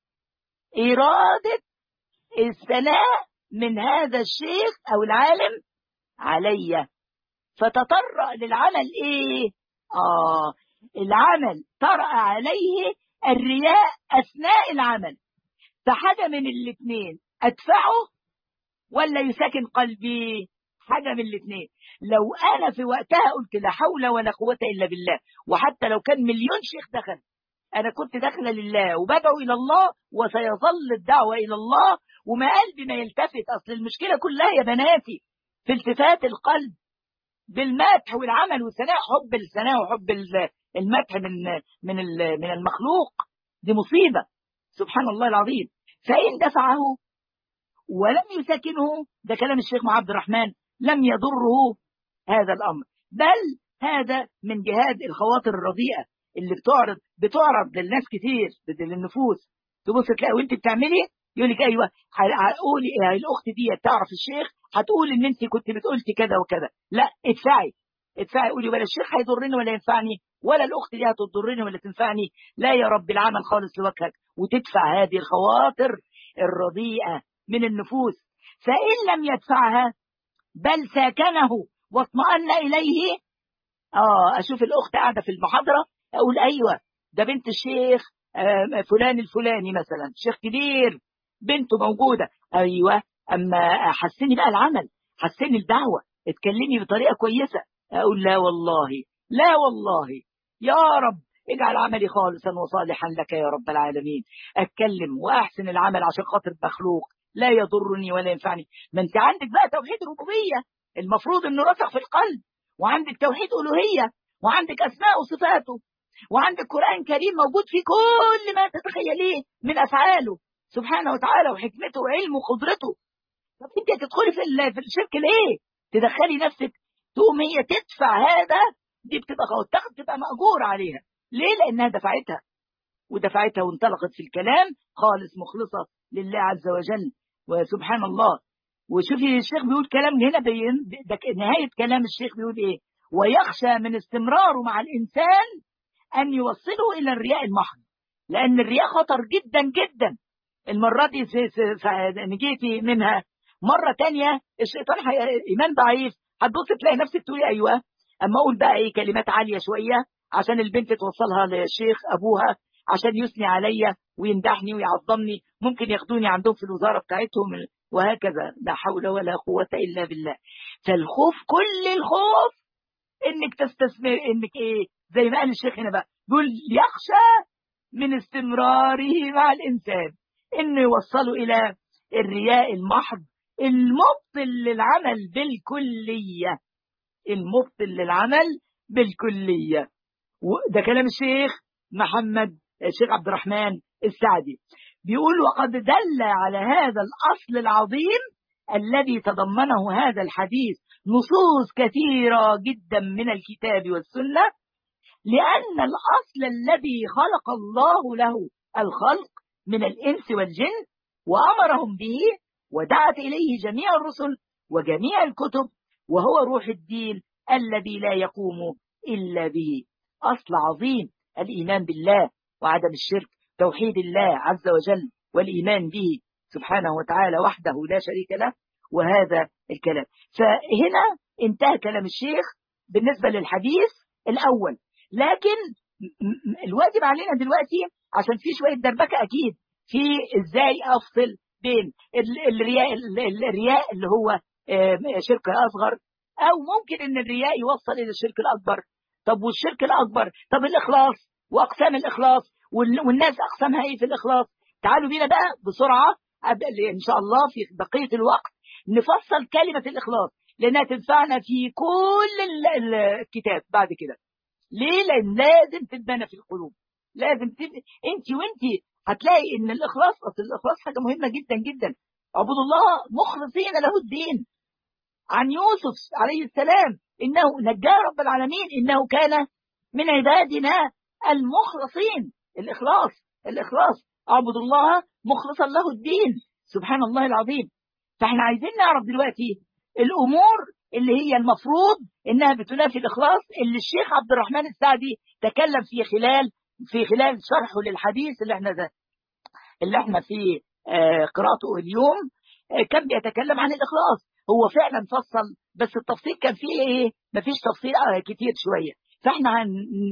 اراده الثناء من هذا الشيخ او العالم عليا فتطرأ للعمل ايه اه العمل طرأ عليه الرياء اثناء العمل فحاجه من الاثنين ادفعه ولا يسكن قلبي حاجه من الاثنين لو انا في وقتها قلت لا حول ولا قوه الا بالله وحتى لو كان مليون شيخ دخل انا كنت داخله لله وبدعو الى الله وسيظل الدعوه الى الله وما قلبي ما يلتفت اصل المشكله كلها يا بناتي في التفات القلب بالمدح والعمل والثناء حب الثناء وحب المدح من من من المخلوق دي مصيبه سبحان الله العظيم فإن دفعه ولم يسكنه ده كلام الشيخ عبد الرحمن لم يضره هذا الأمر بل هذا من جهاد الخواطر الرديئة اللي بتعرض بتعرض للناس كتير للنفوس تبص تلاقي وانت بتعملي يقول لك ايوه هقولي الاخت دي تعرف الشيخ هتقول ان انت كنت بتقولتي كذا وكذا لا ادفعي ادفعي قولي ولا الشيخ هيضرني ولا ينفعني ولا الاخت دي هتضرني ولا تنفعني لا يا رب العمل خالص لوجهك وتدفع هذه الخواطر الرديئة من النفوس فإن لم يدفعها بل ساكنه واطمأن إليه آه أشوف الأخت قاعدة في المحاضرة أقول أيوة ده بنت الشيخ آه فلان الفلاني مثلا شيخ كبير بنته موجودة أيوة أما حسني بقى العمل حسني الدعوة اتكلمي بطريقة كويسة أقول لا والله لا والله يا رب اجعل عملي خالصا وصالحا لك يا رب العالمين اتكلم واحسن العمل عشان خاطر مخلوق لا يضرني ولا ينفعني ما انت عندك بقى توحيد ربوبيه المفروض انه رسخ في القلب وعندك توحيد الوهيه وعندك اسماء وصفاته وعندك قران كريم موجود في كل ما تتخيليه من افعاله سبحانه وتعالى وحكمته وعلمه وقدرته طب انت هتدخلي في في الشرك ليه؟ تدخلي نفسك تقوم هي تدفع هذا دي بتبقى تاخد تبقى مأجور عليها ليه؟ لأنها دفعتها ودفعتها وانطلقت في الكلام خالص مخلصة لله عز وجل وسبحان الله وشوفي الشيخ بيقول كلام هنا بين نهاية كلام الشيخ بيقول إيه ويخشى من استمراره مع الإنسان أن يوصله إلى الرياء المحض لأن الرياء خطر جدا جدا المرة دي نجيتي منها مرة تانية الشيطان إيمان ضعيف هتبص تلاقي نفسك تقولي أيوه أما أقول بقى إيه كلمات عالية شوية عشان البنت توصلها للشيخ أبوها عشان يثني عليا ويمدحني ويعظمني ممكن ياخدوني عندهم في الوزارة بتاعتهم وهكذا لا حول ولا قوة إلا بالله فالخوف كل الخوف إنك تستثمر إنك إيه زي ما قال الشيخ هنا بقى يقول يخشى من استمراره مع الإنسان إنه يوصله إلى الرياء المحض المبطل للعمل بالكلية المبطل للعمل بالكلية ده كلام الشيخ محمد الشيخ عبد الرحمن السعدي بيقول وقد دل على هذا الأصل العظيم الذي تضمنه هذا الحديث نصوص كثيرة جدا من الكتاب والسنة لأن الأصل الذي خلق الله له الخلق من الإنس والجن وأمرهم به ودعت إليه جميع الرسل وجميع الكتب وهو روح الدين الذي لا يقوم إلا به أصل عظيم الإيمان بالله وعدم الشرك توحيد الله عز وجل والإيمان به سبحانه وتعالى وحده لا شريك له وهذا الكلام فهنا انتهى كلام الشيخ بالنسبة للحديث الأول لكن الواجب علينا دلوقتي عشان في شوية دربكة أكيد في إزاي أفصل بين الرياء, الرياء اللي هو شرك أصغر أو ممكن إن الرياء يوصل إلى الشرك الأكبر طب والشرك الأكبر طب الإخلاص وأقسام الإخلاص والناس أقسامها إيه في الإخلاص تعالوا بينا بقى بسرعة إن شاء الله في بقية الوقت نفصل كلمة الإخلاص لأنها تنفعنا في كل الكتاب بعد كده ليه؟ لأن لازم تتبنى في القلوب لازم تب... انت وانت هتلاقي ان الاخلاص اصل الاخلاص حاجه مهمه جدا جدا اعبدوا الله مخلصين له الدين عن يوسف عليه السلام انه نجاه رب العالمين انه كان من عبادنا المخلصين الاخلاص الاخلاص اعبدوا الله مخلصا له الدين سبحان الله العظيم فاحنا عايزين نعرف دلوقتي الامور اللي هي المفروض انها بتنافي الاخلاص اللي الشيخ عبد الرحمن السعدي تكلم في خلال في خلال شرحه للحديث اللي احنا ده اللي احنا في قراءته اليوم كان بيتكلم عن الاخلاص هو فعلا فصل بس التفصيل كان فيه ايه مفيش تفصيل كتير شويه فاحنا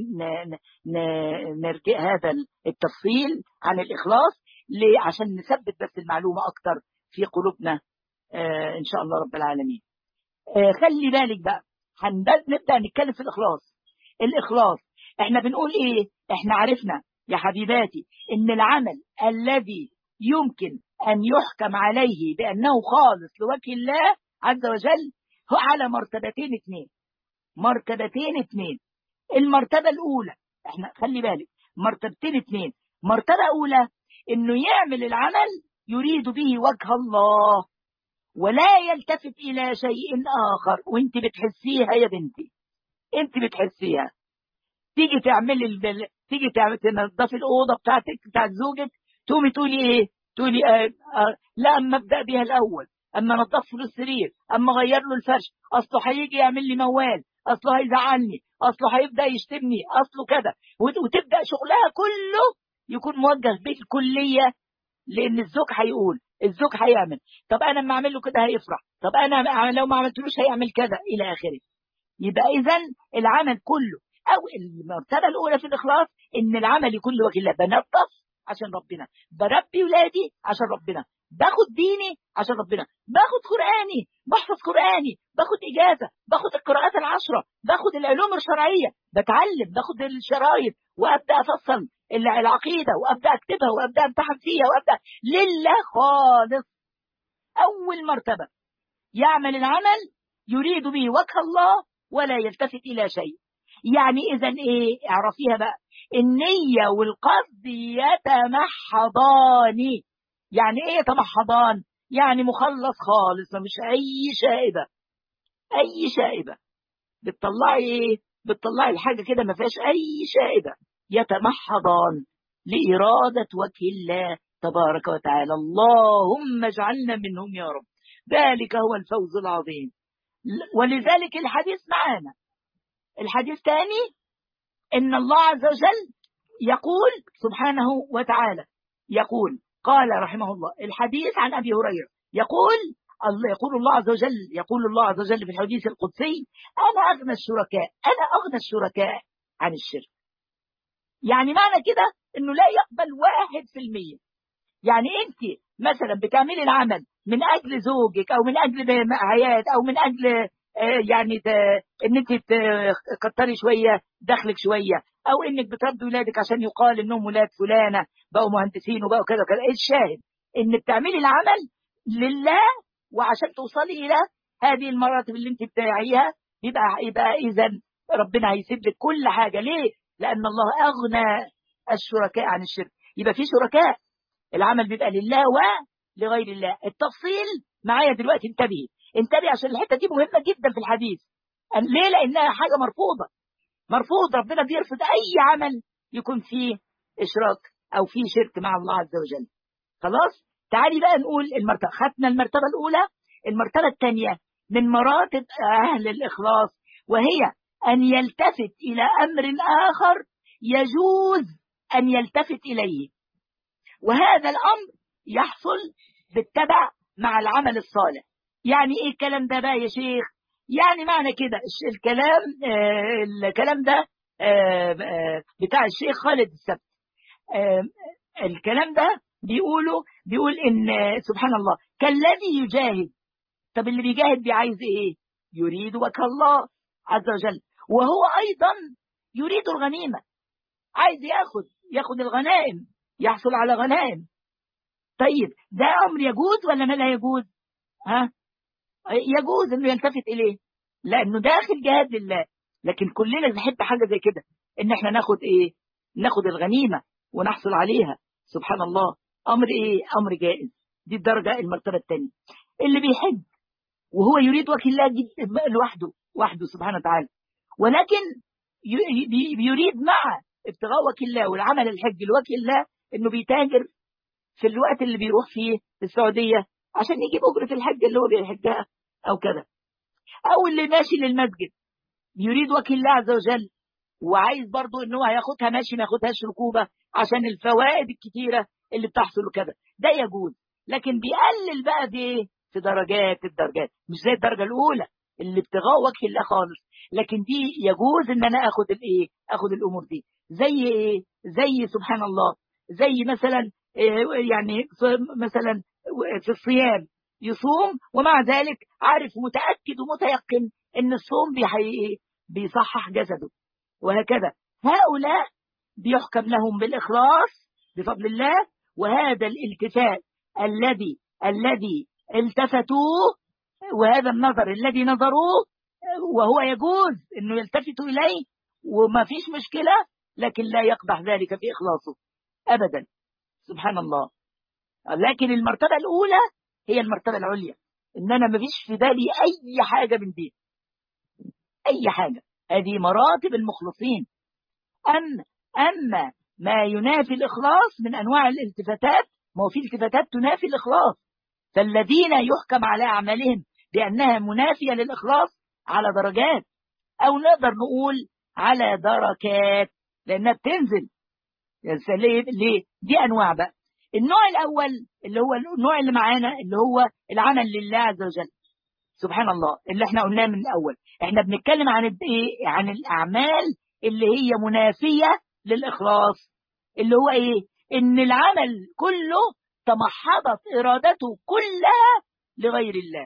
نرجع هذا التفصيل عن الاخلاص عشان نثبت بس المعلومه اكتر في قلوبنا ان شاء الله رب العالمين خلي بالك بقى هنبدا نتكلم في الاخلاص الاخلاص احنا بنقول ايه احنا عرفنا يا حبيباتي ان العمل الذي يمكن ان يحكم عليه بانه خالص لوجه الله عز وجل هو على مرتبتين اثنين مرتبتين اثنين المرتبة الاولى احنا خلي بالك مرتبتين اثنين مرتبة اولى انه يعمل العمل يريد به وجه الله ولا يلتفت الى شيء اخر وانت بتحسيها يا بنتي انت بتحسيها تيجي تعملي البل... تيجي تعمل تنظفي الاوضه بتاعتك بتاعت زوجك تقومي تقولي ايه؟ تقولي آه آه لا اما ابدا بيها الاول اما انضف له السرير اما اغير له الفرش اصله هيجي يعمل لي موال اصله هيزعلني اصله هيبدا يشتمني اصله كذا وتبدا شغلها كله يكون موجه بالكليه لان الزوج هيقول الزوج هيعمل طب انا لما اعمل له كده هيفرح طب انا لو ما عملتلوش هيعمل كذا الى اخره يبقى اذا العمل كله او المرتبه الاولى في الاخلاص ان العمل يكون لوجه الله بنظف عشان ربنا بربي ولادي عشان ربنا باخد ديني عشان ربنا باخد قراني بحفظ قراني باخد اجازه باخد القراءات العشره باخد العلوم الشرعيه بتعلم باخد الشرايط وابدا افصل العقيده وابدا اكتبها وابدا امتحن فيها وابدا لله خالص اول مرتبه يعمل العمل يريد به وجه الله ولا يلتفت الى شيء يعني اذا ايه اعرفيها بقى النية والقصد يتمحضان يعني ايه يتمحضان يعني مخلص خالص مش اي شائبة اي شائبة بتطلعي ايه بتطلعي الحاجة كده ما فيهاش اي شائبة يتمحضان لإرادة وجه الله تبارك وتعالى اللهم اجعلنا منهم يا رب ذلك هو الفوز العظيم ولذلك الحديث معانا الحديث الثاني إن الله عز وجل يقول سبحانه وتعالى يقول قال رحمه الله الحديث عن أبي هريرة يقول الله يقول الله عز وجل يقول الله عز وجل في الحديث القدسي أنا أغنى الشركاء أنا أغنى الشركاء عن الشرك يعني معنى كده أنه لا يقبل واحد في المية يعني أنت مثلا بتعملي العمل من أجل زوجك أو من أجل حياة أو من أجل يعني ان انت تكتري شويه دخلك شويه او انك بتربي ولادك عشان يقال انهم ولاد فلانه بقوا مهندسين وبقوا كذا كذا ايه الشاهد ان بتعملي العمل لله وعشان توصلي الى هذه المراتب اللي انت بتاعيها يبقى يبقى اذا ربنا هيسيب لك كل حاجه ليه؟ لأن الله أغنى الشركاء عن الشرك يبقى في شركاء العمل بيبقى لله ولغير الله التفصيل معايا دلوقتي انتبهي انتبهي عشان الحتة دي مهمة جدا في الحديث ليه لأنها حاجة مرفوضة مرفوض ربنا بيرفض أي عمل يكون فيه إشراك أو فيه شرك مع الله عز وجل خلاص تعالي بقى نقول المرتبة خدنا المرتبة الأولى المرتبة الثانية من مراتب أهل الإخلاص وهي أن يلتفت إلى أمر آخر يجوز أن يلتفت إليه وهذا الأمر يحصل بالتبع مع العمل الصالح يعني إيه الكلام ده بقى يا شيخ يعني معنى كده الكلام آه الكلام ده آه آه بتاع الشيخ خالد السبت الكلام ده بيقولوا بيقول إن سبحان الله كالذي يجاهد طب اللي بيجاهد بيعايز إيه يريد وجه الله عز وجل وهو أيضا يريد الغنيمة عايز ياخد ياخد الغنائم يحصل على غنائم طيب ده أمر يجوز ولا ما لا يجوز ها يجوز انه يلتفت اليه لانه داخل جهاد لله لكن كلنا نحب حاجه زي كده ان احنا ناخد ايه ناخد الغنيمه ونحصل عليها سبحان الله امر ايه امر جائز دي الدرجه المرتبه الثانيه اللي بيحج وهو يريد وجه الله لوحده وحده سبحانه وتعالى ولكن يريد مع ابتغاء وجه الله والعمل الحج لوجه الله انه بيتاجر في الوقت اللي بيروح فيه في السعوديه عشان يجيب اجره الحج اللي هو بيحجها او كذا او اللي ماشي للمسجد يريد وجه الله عز وجل وعايز برضه ان هو هياخدها ماشي ما ياخدهاش ركوبه عشان الفوائد الكتيره اللي بتحصل وكذا ده يجوز لكن بيقلل بقى دي في درجات الدرجات مش زي الدرجه الاولى اللي ابتغاء وجه الله خالص لكن دي يجوز ان انا اخد الايه اخد الامور دي زي ايه زي سبحان الله زي مثلا يعني مثلا في الصيام يصوم ومع ذلك عارف متأكد ومتيقن ان الصوم بيحي بيصحح جسده وهكذا هؤلاء بيحكم لهم بالإخلاص بفضل الله وهذا الالتفات الذي الذي التفتوه وهذا النظر الذي نظروه وهو يجوز انه يلتفتوا اليه وما فيش مشكله لكن لا يقبح ذلك في اخلاصه ابدا سبحان الله لكن المرتبه الاولى هي المرتبه العليا ان انا ما فيش في بالي اي حاجه من دي اي حاجه هذه مراتب المخلصين اما اما ما ينافي الاخلاص من انواع الالتفاتات ما هو في التفاتات تنافي الاخلاص فالذين يحكم على اعمالهم بانها منافيه للاخلاص على درجات او نقدر نقول على دركات لانها بتنزل ليه ليه دي انواع بقى النوع الاول اللي هو النوع اللي معانا اللي هو العمل لله عز وجل سبحان الله اللي احنا قلناه من الاول احنا بنتكلم عن ايه عن الاعمال اللي هي منافيه للاخلاص اللي هو ايه ان العمل كله تمحضت ارادته كلها لغير الله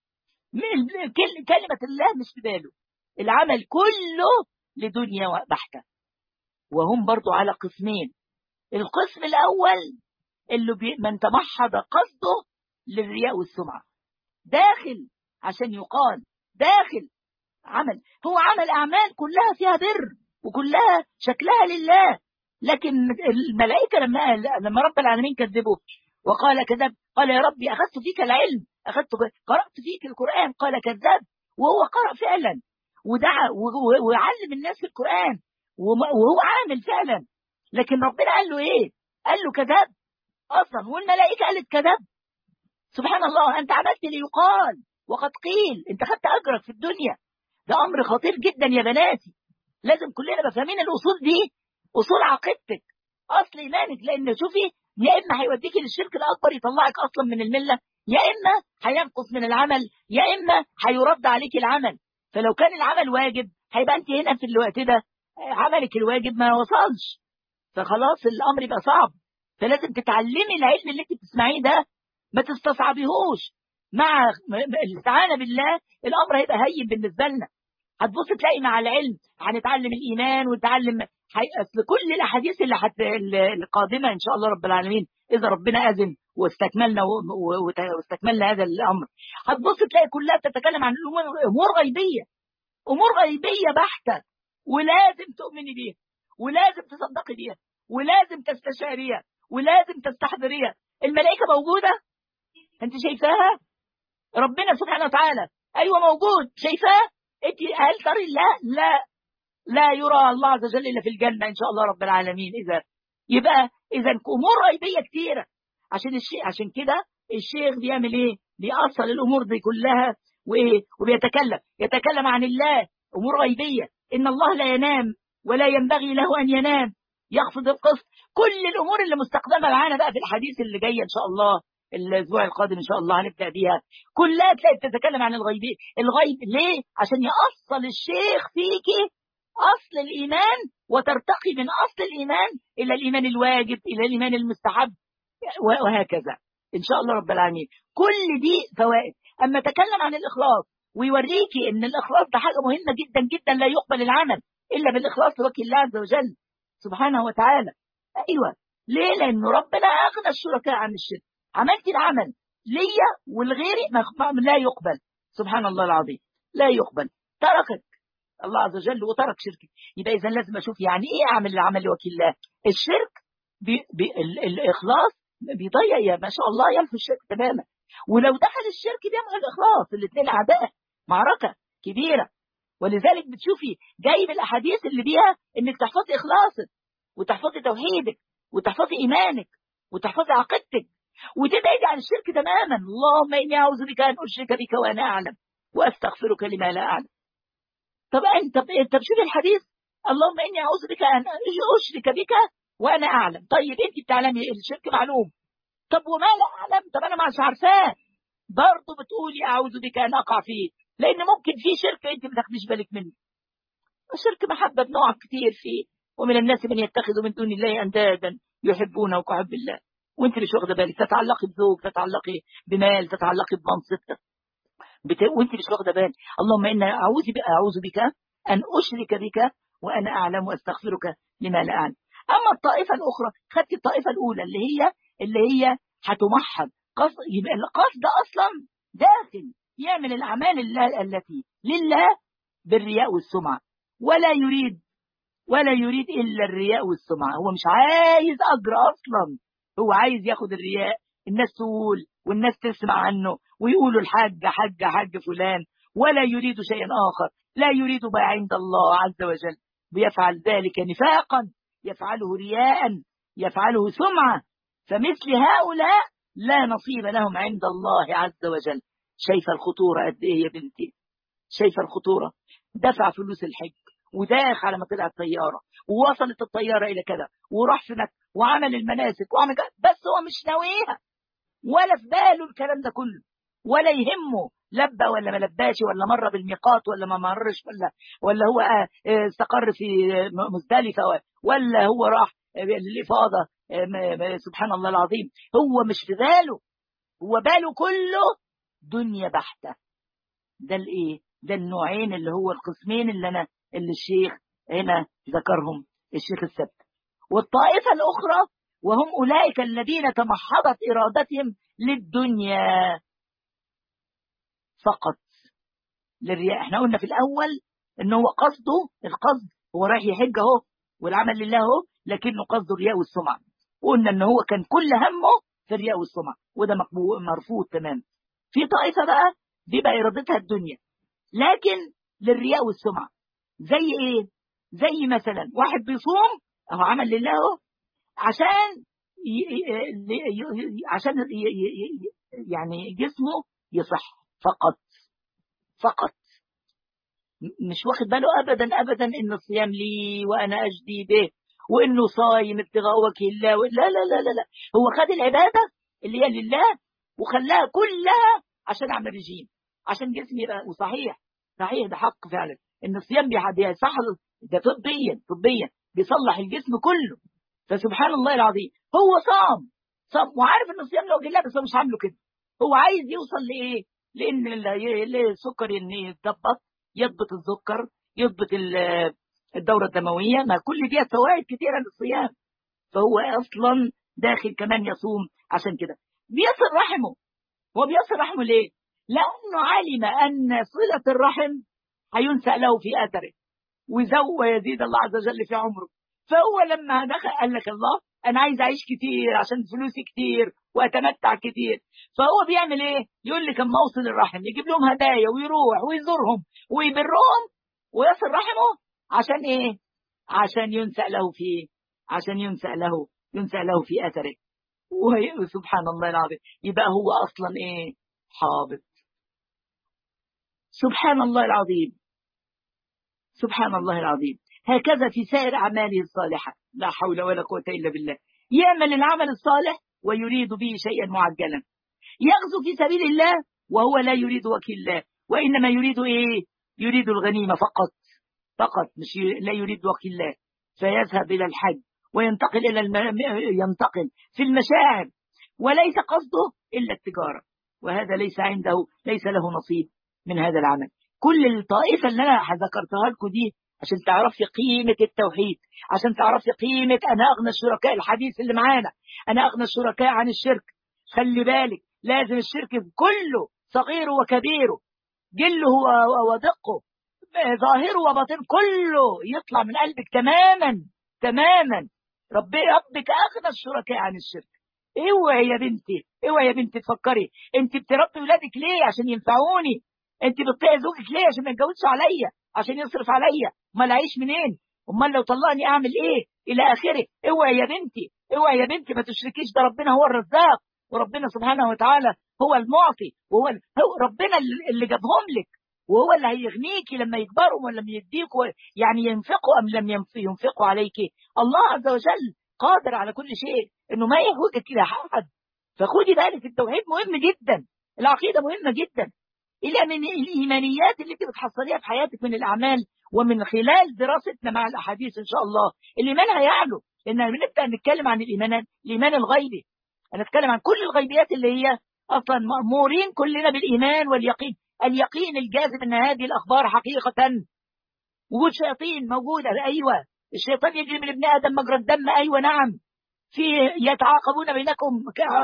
كلمه الله مش في باله العمل كله لدنيا بحته وهم برضو على قسمين القسم الاول اللي بي من تمحض قصده للرياء والسمعه داخل عشان يقال داخل عمل هو عمل اعمال كلها فيها بر وكلها شكلها لله لكن الملائكه لما لما رب العالمين كذبوا وقال كذب قال يا ربي اخذت فيك العلم اخذت قرات فيك القران قال كذب وهو قرأ فعلا ودعا وعلم الناس في القرآن وهو عامل فعلا لكن ربنا قال له ايه قال له كذب اصلا والملائكه قالت كذب سبحان الله انت عملت ليقال وقد قيل انت خدت اجرك في الدنيا ده امر خطير جدا يا بناتي لازم كلنا نبقى فاهمين الاصول دي اصول عقيدتك اصل ايمانك لان شوفي يا اما هيوديكي للشرك الاكبر يطلعك اصلا من المله يا اما هينقص من العمل يا اما هيرد عليك العمل فلو كان العمل واجب هيبقى انت هنا في الوقت ده عملك الواجب ما وصلش فخلاص الامر يبقى صعب فلازم تتعلمي العلم اللي انت بتسمعيه ده ما تستصعبيهوش مع الاستعانه بالله الامر هيبقى هين بالنسبه لنا هتبص تلاقي مع العلم هنتعلم الايمان ونتعلم اصل كل الاحاديث اللي حت... القادمه ان شاء الله رب العالمين اذا ربنا اذن واستكملنا و... و... واستكملنا هذا الامر هتبص تلاقي كلها بتتكلم عن الامور امور غيبيه امور غيبيه بحته ولازم تؤمني بيها ولازم تصدقي بيها ولازم تستشعريها ولازم تستحضريها الملائكة موجودة انت شايفاها ربنا سبحانه وتعالى ايوه موجود شايفاه انت هل تري لا لا لا يرى الله عز وجل الا في الجنه ان شاء الله رب العالمين اذا يبقى اذا امور غيبيه كتيره عشان الشيء عشان كده الشيخ بيعمل ايه بيأصل الامور دي كلها وايه وبيتكلم يتكلم عن الله امور غيبيه ان الله لا ينام ولا ينبغي له ان ينام يخفض القسط كل الامور اللي مستخدمه معانا بقى في الحديث اللي جاي ان شاء الله الاسبوع القادم ان شاء الله هنبدا بيها كلها تلاقي بتتكلم عن الغيب الغيب ليه عشان يأصل الشيخ فيكي اصل الايمان وترتقي من اصل الايمان الى الايمان الواجب الى الايمان المستحب وهكذا ان شاء الله رب العالمين كل دي فوائد اما تكلم عن الاخلاص ويوريكي ان الاخلاص ده حاجه مهمه جدا جدا لا يقبل العمل الا بالاخلاص لوجه الله عز وجل سبحانه وتعالى ايوه ليه لانه ربنا اغنى الشركاء عن الشرك عملت العمل ليا ولغيري لا يقبل سبحان الله العظيم لا يقبل تركك الله عز وجل وترك شركك يبقى اذا لازم اشوف يعني ايه اعمل العمل لوجه الله الشرك بي بي الاخلاص بيضيع يا ما شاء الله ينفي الشرك تماما ولو دخل الشرك بيمحو الاخلاص الاثنين اعداء معركه كبيره ولذلك بتشوفي جايب الاحاديث اللي بيها انك تحفظي اخلاصك وتحفظي توحيدك وتحفظي ايمانك وتحفظي عقيدتك وتبعدي عن الشرك تماما اللهم اني اعوذ بك ان اشرك بك وانا اعلم واستغفرك لما لا اعلم طب انت طب شوفي الحديث اللهم اني اعوذ بك ان اشرك بك وانا اعلم طيب انت بتعلمي الشرك معلوم طب وما لا اعلم طب انا مش عارفاه برضه بتقولي اعوذ بك ان اقع فيه لان ممكن في شرك انت ما تاخديش بالك منه الشرك محبه بنوع كتير فيه ومن الناس من يتخذ من دون الله اندادا يحبونه كحب الله وانت مش واخده بالك تتعلقي بزوج تتعلقي بمال تتعلقي بمنصب بت... وانت مش واخده بالك اللهم انا اعوذ بك اعوذ بك ان اشرك بك وانا اعلم واستغفرك لما لا اعلم اما الطائفه الاخرى خدت الطائفه الاولى اللي هي اللي هي هتمحض قصد يبقى القصد اصلا داخل يعمل الاعمال الله التي لله بالرياء والسمعه ولا يريد ولا يريد الا الرياء والسمعه هو مش عايز اجر اصلا هو عايز ياخد الرياء الناس تقول والناس تسمع عنه ويقولوا الحاج حج حج فلان ولا يريد شيئا آخر لا يريد ما عند الله عز وجل بيفعل ذلك نفاقا يفعله رياء يفعله سمعة فمثل هؤلاء لا نصيب لهم عند الله عز وجل شايفة الخطورة قد ايه يا بنتي شايفة الخطورة دفع فلوس الحج وداخ على ما طلع الطيارة ووصلت الطيارة إلى كذا وراح في مكة وعمل المناسك وعمل كذا بس هو مش ناويها ولا في باله الكلام ده كله ولا يهمه لبى ولا ما لباش ولا مر بالميقات ولا ما مرش ولا ولا هو استقر في مزدلفة ولا هو راح الإفاضة سبحان الله العظيم هو مش في باله هو باله كله دنيا بحتة ده الايه ده النوعين اللي هو القسمين اللي انا اللي الشيخ هنا ذكرهم الشيخ السبت والطائفة الأخرى وهم أولئك الذين تمحضت إرادتهم للدنيا فقط للرياء احنا قلنا في الأول ان هو قصده القصد هو رايح يحج اهو والعمل لله اهو لكنه قصده الرياء والسمعة قلنا ان هو كان كل همه في الرياء والسمعة وده مرفوض تمام في طائفة بقى بيبقى إرادتها الدنيا لكن للرياء والسمعة زي ايه زي مثلا واحد بيصوم اهو عمل لله اهو عشان عشان يعني جسمه يصح فقط فقط مش واخد باله ابدا ابدا ان الصيام لي وانا اجدي به وانه صايم ابتغاء وجه الله لا لا لا لا لا هو خد العباده اللي هي لله وخلاها كلها عشان اعمل رجيم عشان جسمي يبقى وصحيح صحيح ده حق فعلا ان الصيام بيصح ده طبيا طبيا بيصلح الجسم كله فسبحان الله العظيم هو صام صام وعارف ان الصيام لوجه الله بس هو مش عامله كده هو عايز يوصل لايه لان السكر ان يتضبط يضبط السكر يضبط الدوره الدمويه ما كل دي فوائد كثيره للصيام فهو اصلا داخل كمان يصوم عشان كده بيصل رحمه هو بيصل رحمه ليه لانه علم ان صله الرحم هينسى له في اثره وزو يزيد الله عز وجل في عمره فهو لما دخل قال لك الله انا عايز اعيش كتير عشان فلوسي كتير واتمتع كتير فهو بيعمل ايه يقول لك اما اوصل الرحم يجيب لهم هدايا ويروح ويزورهم ويبرهم ويصل رحمه عشان ايه عشان ينسأ له في عشان ينسأ له ينسأ له في اثره وسبحان الله العظيم يبقى هو اصلا ايه حابط سبحان الله العظيم سبحان الله العظيم هكذا في سائر أعماله الصالحة لا حول ولا قوة إلا بالله يعمل العمل الصالح ويريد به شيئا معجلا يغزو في سبيل الله وهو لا يريد وكيل الله وإنما يريد إيه يريد الغنيمة فقط فقط مش لا يريد وكيل الله فيذهب إلى الحج وينتقل إلى الم... ينتقل في المشاعر وليس قصده إلا التجارة وهذا ليس عنده ليس له نصيب من هذا العمل كل الطائفة اللي أنا ذكرتها لكم دي عشان تعرفي قيمة التوحيد عشان تعرفي قيمة أنا أغنى الشركاء الحديث اللي معانا أنا أغنى الشركاء عن الشرك خلي بالك لازم الشرك كله صغيره وكبيره جله ودقه ظاهره وباطنه كله يطلع من قلبك تماما تماما ربي ربك أغنى الشركاء عن الشرك اوعي يا بنتي اوعي يا بنتي تفكري انت بتربي ولادك ليه عشان ينفعوني انت بتطيعي زوجك ليه عشان ما يتجوزش عليا عشان يصرف عليا امال اعيش منين امال لو طلقني اعمل ايه الى اخره اوعي يا بنتي اوعي يا بنتي ما تشركيش ده ربنا هو الرزاق وربنا سبحانه وتعالى هو المعطي وهو هو ربنا اللي جابهم لك وهو اللي هيغنيكي لما يكبروا ولا يديكوا يعني ينفقوا ام لم ينفقوا عليكي الله عز وجل قادر على كل شيء انه ما يهودك الى حد فخدي بالك التوحيد مهم جدا العقيده مهمه جدا إلى من الإيمانيات اللي أنت بتحصليها في حياتك من الأعمال ومن خلال دراستنا مع الأحاديث إن شاء الله الإيمان هيعلو لأن بنبدأ نتكلم عن الإيمان الإيمان الغيبي هنتكلم عن كل الغيبيات اللي هي أصلا مأمورين كلنا بالإيمان واليقين اليقين الجازم أن هذه الأخبار حقيقة وجود شياطين موجودة أيوة الشيطان يجري من ابن آدم مجرى الدم أيوة نعم في يتعاقبون بينكم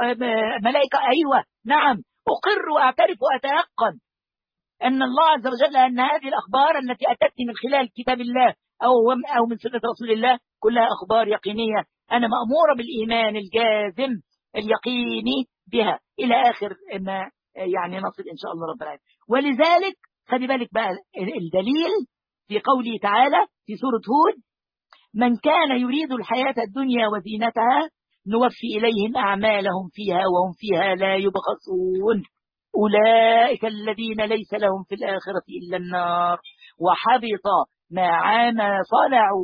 ملائكة أيوة نعم أقر وأعترف وأتيقن أن الله عز وجل أن هذه الأخبار التي أتتني من خلال كتاب الله أو أو من سنة رسول الله كلها أخبار يقينية أنا مأمورة بالإيمان الجازم اليقيني بها إلى آخر ما يعني نصل إن شاء الله رب العالمين ولذلك خلي بالك بقى الدليل في قوله تعالى في سورة هود من كان يريد الحياة الدنيا وزينتها نوفي إليهم أعمالهم فيها وهم فيها لا يبخسون أولئك الذين ليس لهم في الآخرة إلا النار وحبط ما ما صنعوا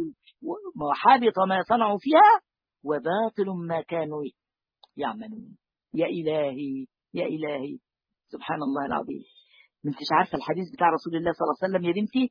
وحبط ما صنعوا فيها وباطل ما كانوا يعملون يا إلهي يا إلهي سبحان الله العظيم ما انتش عارفة الحديث بتاع رسول الله صلى الله عليه وسلم يا بنتي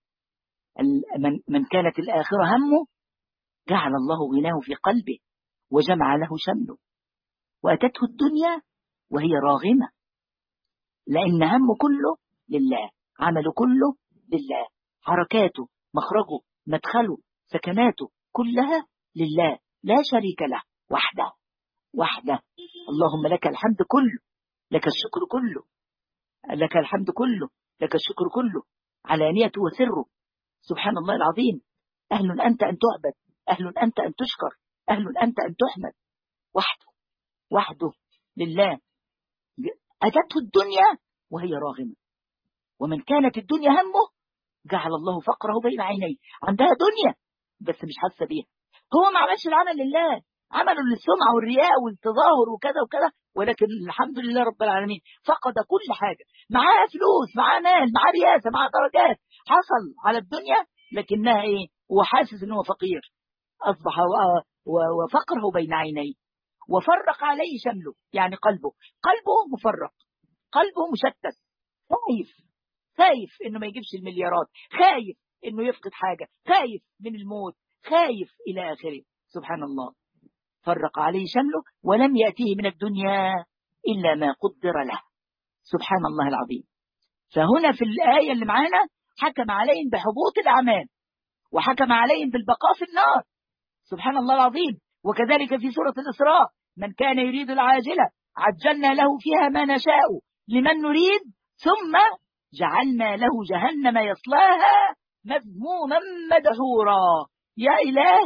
من, من كانت الآخرة همه جعل الله غناه في قلبه وجمع له شمله وأتته الدنيا وهي راغمة لأن همه كله لله عمله كله لله حركاته مخرجه مدخله سكناته كلها لله لا شريك له وحده وحده اللهم لك الحمد كله لك الشكر كله لك الحمد كله لك الشكر كله علانيته وسره سبحان الله العظيم أهل أنت أن تعبد أهل أنت أن تشكر أهل أنت أن تحمد وحده وحده لله أتته الدنيا وهي راغمة ومن كانت الدنيا همه جعل الله فقره بين عينيه عندها دنيا بس مش حاسة بيها هو ما عملش العمل لله عمله للسمعة والرياء والتظاهر وكذا وكذا ولكن الحمد لله رب العالمين فقد كل حاجة معاه فلوس معاه مال معاه رياسة معاه درجات حصل على الدنيا لكنها ايه هو حاسس ان هو فقير اصبح وفقره بين عينيه وفرق عليه شمله يعني قلبه قلبه مفرق قلبه مشتت خايف خايف انه ما يجيبش المليارات خايف انه يفقد حاجة خايف من الموت خايف الى اخره سبحان الله فرق عليه شمله ولم يأتيه من الدنيا إلا ما قدر له سبحان الله العظيم فهنا في الآية اللي معانا حكم عليهم بحبوط الأعمال وحكم عليهم بالبقاء في النار سبحان الله العظيم وكذلك في سورة الإسراء من كان يريد العاجلة عجلنا له فيها ما نشاء لمن نريد ثم جعلنا له جهنم يصلاها مذموما مدحورا يا إلهي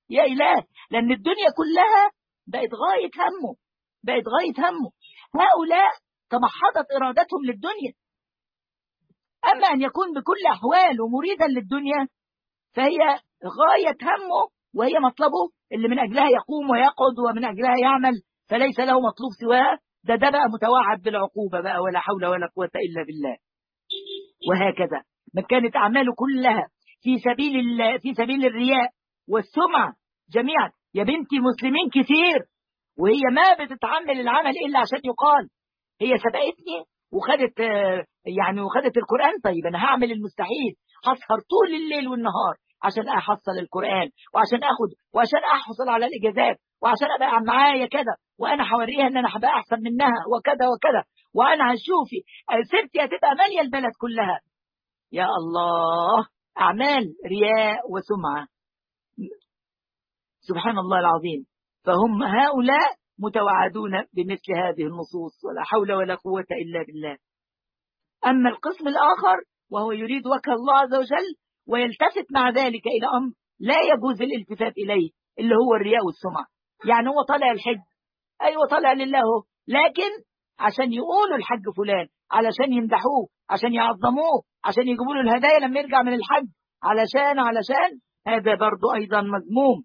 يا إله لأن الدنيا كلها بقت غاية همه بقت غاية همه هؤلاء تمحضت إرادتهم للدنيا أما أن يكون بكل أحواله مريدا للدنيا فهي غاية همه وهي مطلبه اللي من أجلها يقوم ويقعد ومن أجلها يعمل فليس له مطلوب سواها ده ده بقى متوعد بالعقوبة بقى ولا حول ولا قوة إلا بالله وهكذا من كانت أعماله كلها في سبيل في سبيل الرياء والسمعة جميعا يا بنتي مسلمين كثير وهي ما بتتعمل العمل إلا عشان يقال هي سبقتني وخدت يعني وخدت القرآن طيب أنا هعمل المستحيل هسهر طول الليل والنهار عشان أحصل القرآن وعشان أخد وعشان أحصل على الإجازات وعشان أبقى معايا كده وأنا هوريها إن أنا هبقى أحسن منها وكذا وكذا وأنا هشوفي سيرتي هتبقى مالية البلد كلها يا الله أعمال رياء وسمعة سبحان الله العظيم فهم هؤلاء متوعدون بمثل هذه النصوص ولا حول ولا قوة إلا بالله أما القسم الآخر وهو يريد وجه الله عز وجل ويلتفت مع ذلك إلى أمر لا يجوز الالتفات إليه اللي هو الرياء والسمعة يعني هو طالع الحج أيوة طالع لله لكن عشان يقولوا الحج فلان علشان يمدحوه عشان يعظموه عشان يجيبوا له الهدايا لما يرجع من الحج علشان علشان هذا برضو أيضا مذموم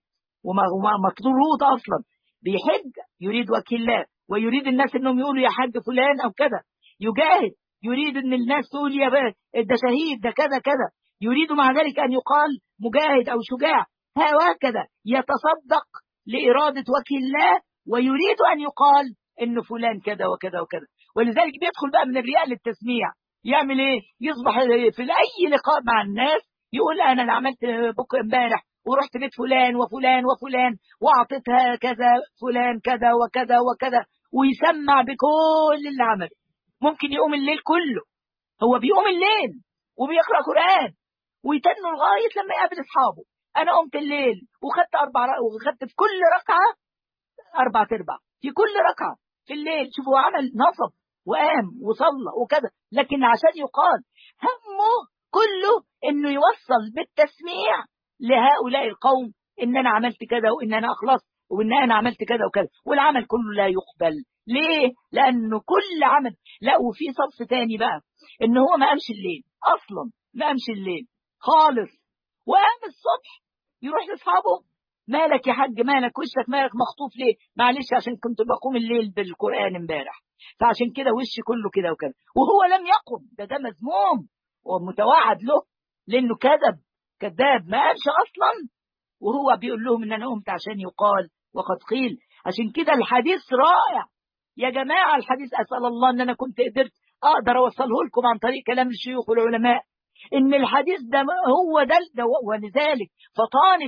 ومطرود أصلا بيحج يريد وكيل الله ويريد الناس انهم يقولوا يا حاج فلان او كذا يجاهد يريد ان الناس تقول يا ده شهيد ده كذا كذا يريد مع ذلك ان يقال مجاهد او شجاع هكذا يتصدق لإرادة وكيل الله ويريد أن يقال إن فلان كذا وكذا وكذا ولذلك بيدخل بقى من الرياء للتسميع يعمل إيه يصبح في أي لقاء مع الناس يقول أنا اللي عملت بكرة امبارح ورحت بيت فلان وفلان وفلان واعطيتها كذا فلان كذا وكذا وكذا ويسمع بكل اللي عمله ممكن يقوم الليل كله هو بيقوم الليل وبيقرا قران ويتنوا لغايه لما يقابل اصحابه انا قمت الليل وخدت اربع وخدت في كل ركعه اربع ارباع في كل ركعه في الليل شوفوا عمل نصب وقام وصلى وكذا لكن عشان يقال همه كله انه يوصل بالتسميع لهؤلاء القوم ان انا عملت كذا وان انا اخلصت وان انا عملت كذا وكذا والعمل كله لا يقبل ليه لانه كل عمل لا وفي صف تاني بقى ان هو ما قامش الليل اصلا ما قامش الليل خالص وقام الصبح يروح لاصحابه مالك يا حاج مالك وشك مالك مخطوف ليه معلش عشان كنت بقوم الليل بالقران امبارح فعشان كده وشي كله كده وكذا وهو لم يقم ده ده مذموم ومتوعد له لانه كذب كذاب ما قالش اصلا وهو بيقول لهم ان انا قمت عشان يقال وقد قيل عشان كده الحديث رائع يا جماعه الحديث اسال الله ان انا كنت قدرت اقدر اوصله لكم عن طريق كلام الشيوخ والعلماء ان الحديث ده هو ده, ده ولذلك فطانه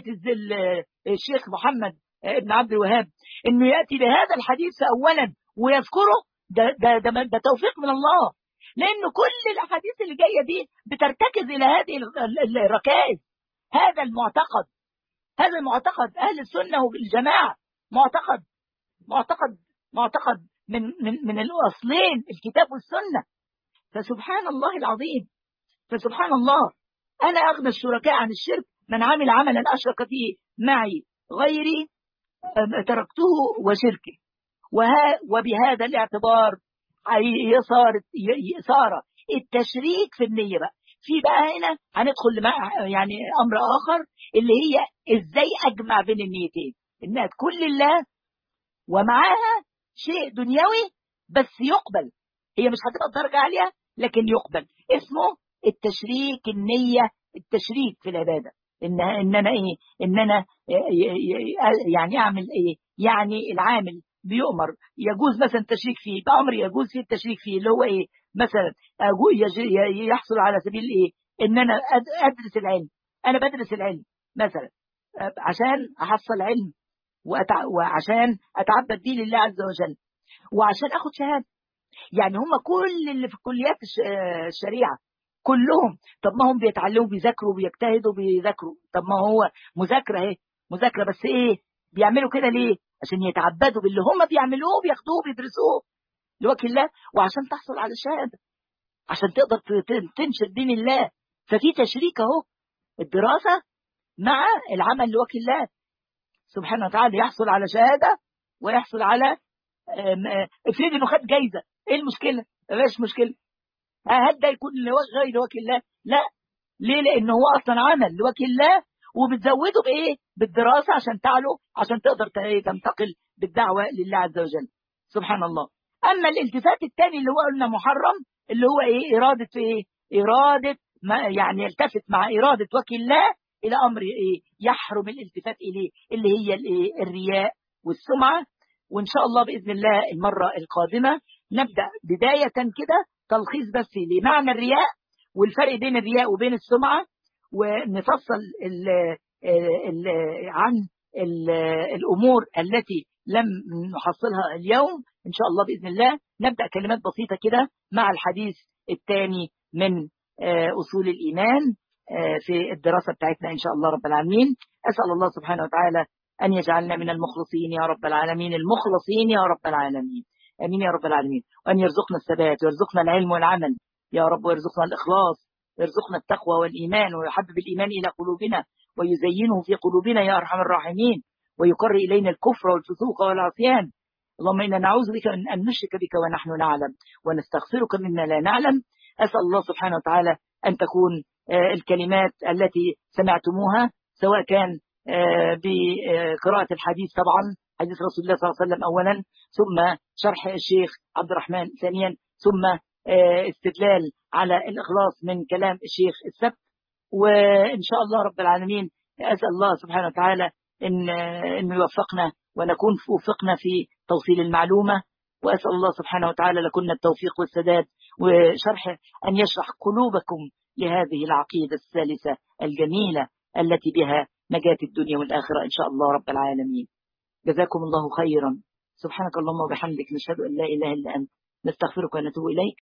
الشيخ محمد ابن عبد الوهاب انه ياتي بهذا الحديث اولا ويذكره ده ده ده, ده توفيق من الله لأن كل الأحاديث اللي جاية دي بترتكز إلى هذه الركائز هذا المعتقد هذا المعتقد أهل السنة والجماعة معتقد معتقد معتقد من من من الأصلين الكتاب والسنة فسبحان الله العظيم فسبحان الله أنا أغنى الشركاء عن الشرك من عمل عملا أشرك فيه معي غيري تركته وشركه وها وبهذا الاعتبار صار صار التشريك في النية بقى في بقى هنا هندخل مع يعني أمر آخر اللي هي إزاي أجمع بين النيتين إنها تكون لله ومعاها شيء دنيوي بس يقبل هي مش هتبقى درجة عالية لكن يقبل اسمه التشريك النية التشريك في العبادة إن إن أنا إيه إن أنا يعني أعمل إيه يعني العامل بيؤمر يجوز مثلا التشريك فيه بأمر يجوز فيه التشريك فيه اللي هو ايه مثلا يحصل على سبيل ايه ان انا ادرس العلم انا بدرس العلم مثلا عشان احصل علم وأتع... وعشان اتعبد دين الله عز وجل وعشان اخد شهاده يعني هم كل اللي في كليات الشريعه كلهم طب ما هم بيتعلموا بيذاكروا بيجتهدوا بيذاكروا طب ما هو مذاكره اهي مذاكره بس ايه بيعملوا كده ليه عشان يتعبدوا باللي هم بيعملوه بياخدوه بيدرسوه لوجه الله وعشان تحصل على الشهاده عشان تقدر تنشر دين الله ففي تشريك اهو الدراسه مع العمل لوجه الله سبحانه وتعالى يحصل على شهادة ويحصل على افرض انه خد جايزة ايه المشكلة مفيش مشكلة هل ده يكون غير لوجه الله لا ليه لان هو اصلا عمل لوجه الله وبتزوده بايه بالدراسة عشان تعلو عشان تقدر تنتقل بالدعوة لله عز وجل سبحان الله اما الالتفات الثاني اللي هو قلنا محرم اللي هو ايه ارادة ايه ارادة ما يعني يلتفت مع ارادة وجه الله الى امر ايه يحرم الالتفات اليه اللي هي الايه الرياء والسمعة وان شاء الله باذن الله المرة القادمة نبدأ بداية كده تلخيص بس لمعنى الرياء والفرق بين الرياء وبين السمعة ونفصل ال ال عن ال الأمور التي لم نحصلها اليوم إن شاء الله بإذن الله نبدأ كلمات بسيطة كده مع الحديث الثاني من أصول الإيمان في الدراسة بتاعتنا إن شاء الله رب العالمين أسأل الله سبحانه وتعالى أن يجعلنا من المخلصين يا رب العالمين المخلصين يا رب العالمين امين يا رب العالمين وان يرزقنا الثبات ويرزقنا العلم والعمل يا رب ويرزقنا الاخلاص ويرزقنا التقوى والايمان ويحبب الايمان الى قلوبنا ويزينه في قلوبنا يا ارحم الراحمين ويقر الينا الكفر والفسوق والعصيان اللهم انا نعوذ بك من ان نشرك بك ونحن نعلم ونستغفرك مما لا نعلم اسال الله سبحانه وتعالى ان تكون الكلمات التي سمعتموها سواء كان بقراءة الحديث طبعا حديث رسول الله صلى الله عليه وسلم أولا ثم شرح الشيخ عبد الرحمن ثانيا ثم استدلال على الإخلاص من كلام الشيخ السبت وإن شاء الله رب العالمين أسأل الله سبحانه وتعالى إن إنه يوفقنا ونكون وفقنا في توصيل المعلومة وأسأل الله سبحانه وتعالى لكنا التوفيق والسداد وشرح أن يشرح قلوبكم لهذه العقيدة الثالثة الجميلة التي بها نجاة الدنيا والآخرة إن شاء الله رب العالمين جزاكم الله خيرا سبحانك اللهم وبحمدك نشهد أن لا إله إلا أنت نستغفرك ونتوب إليك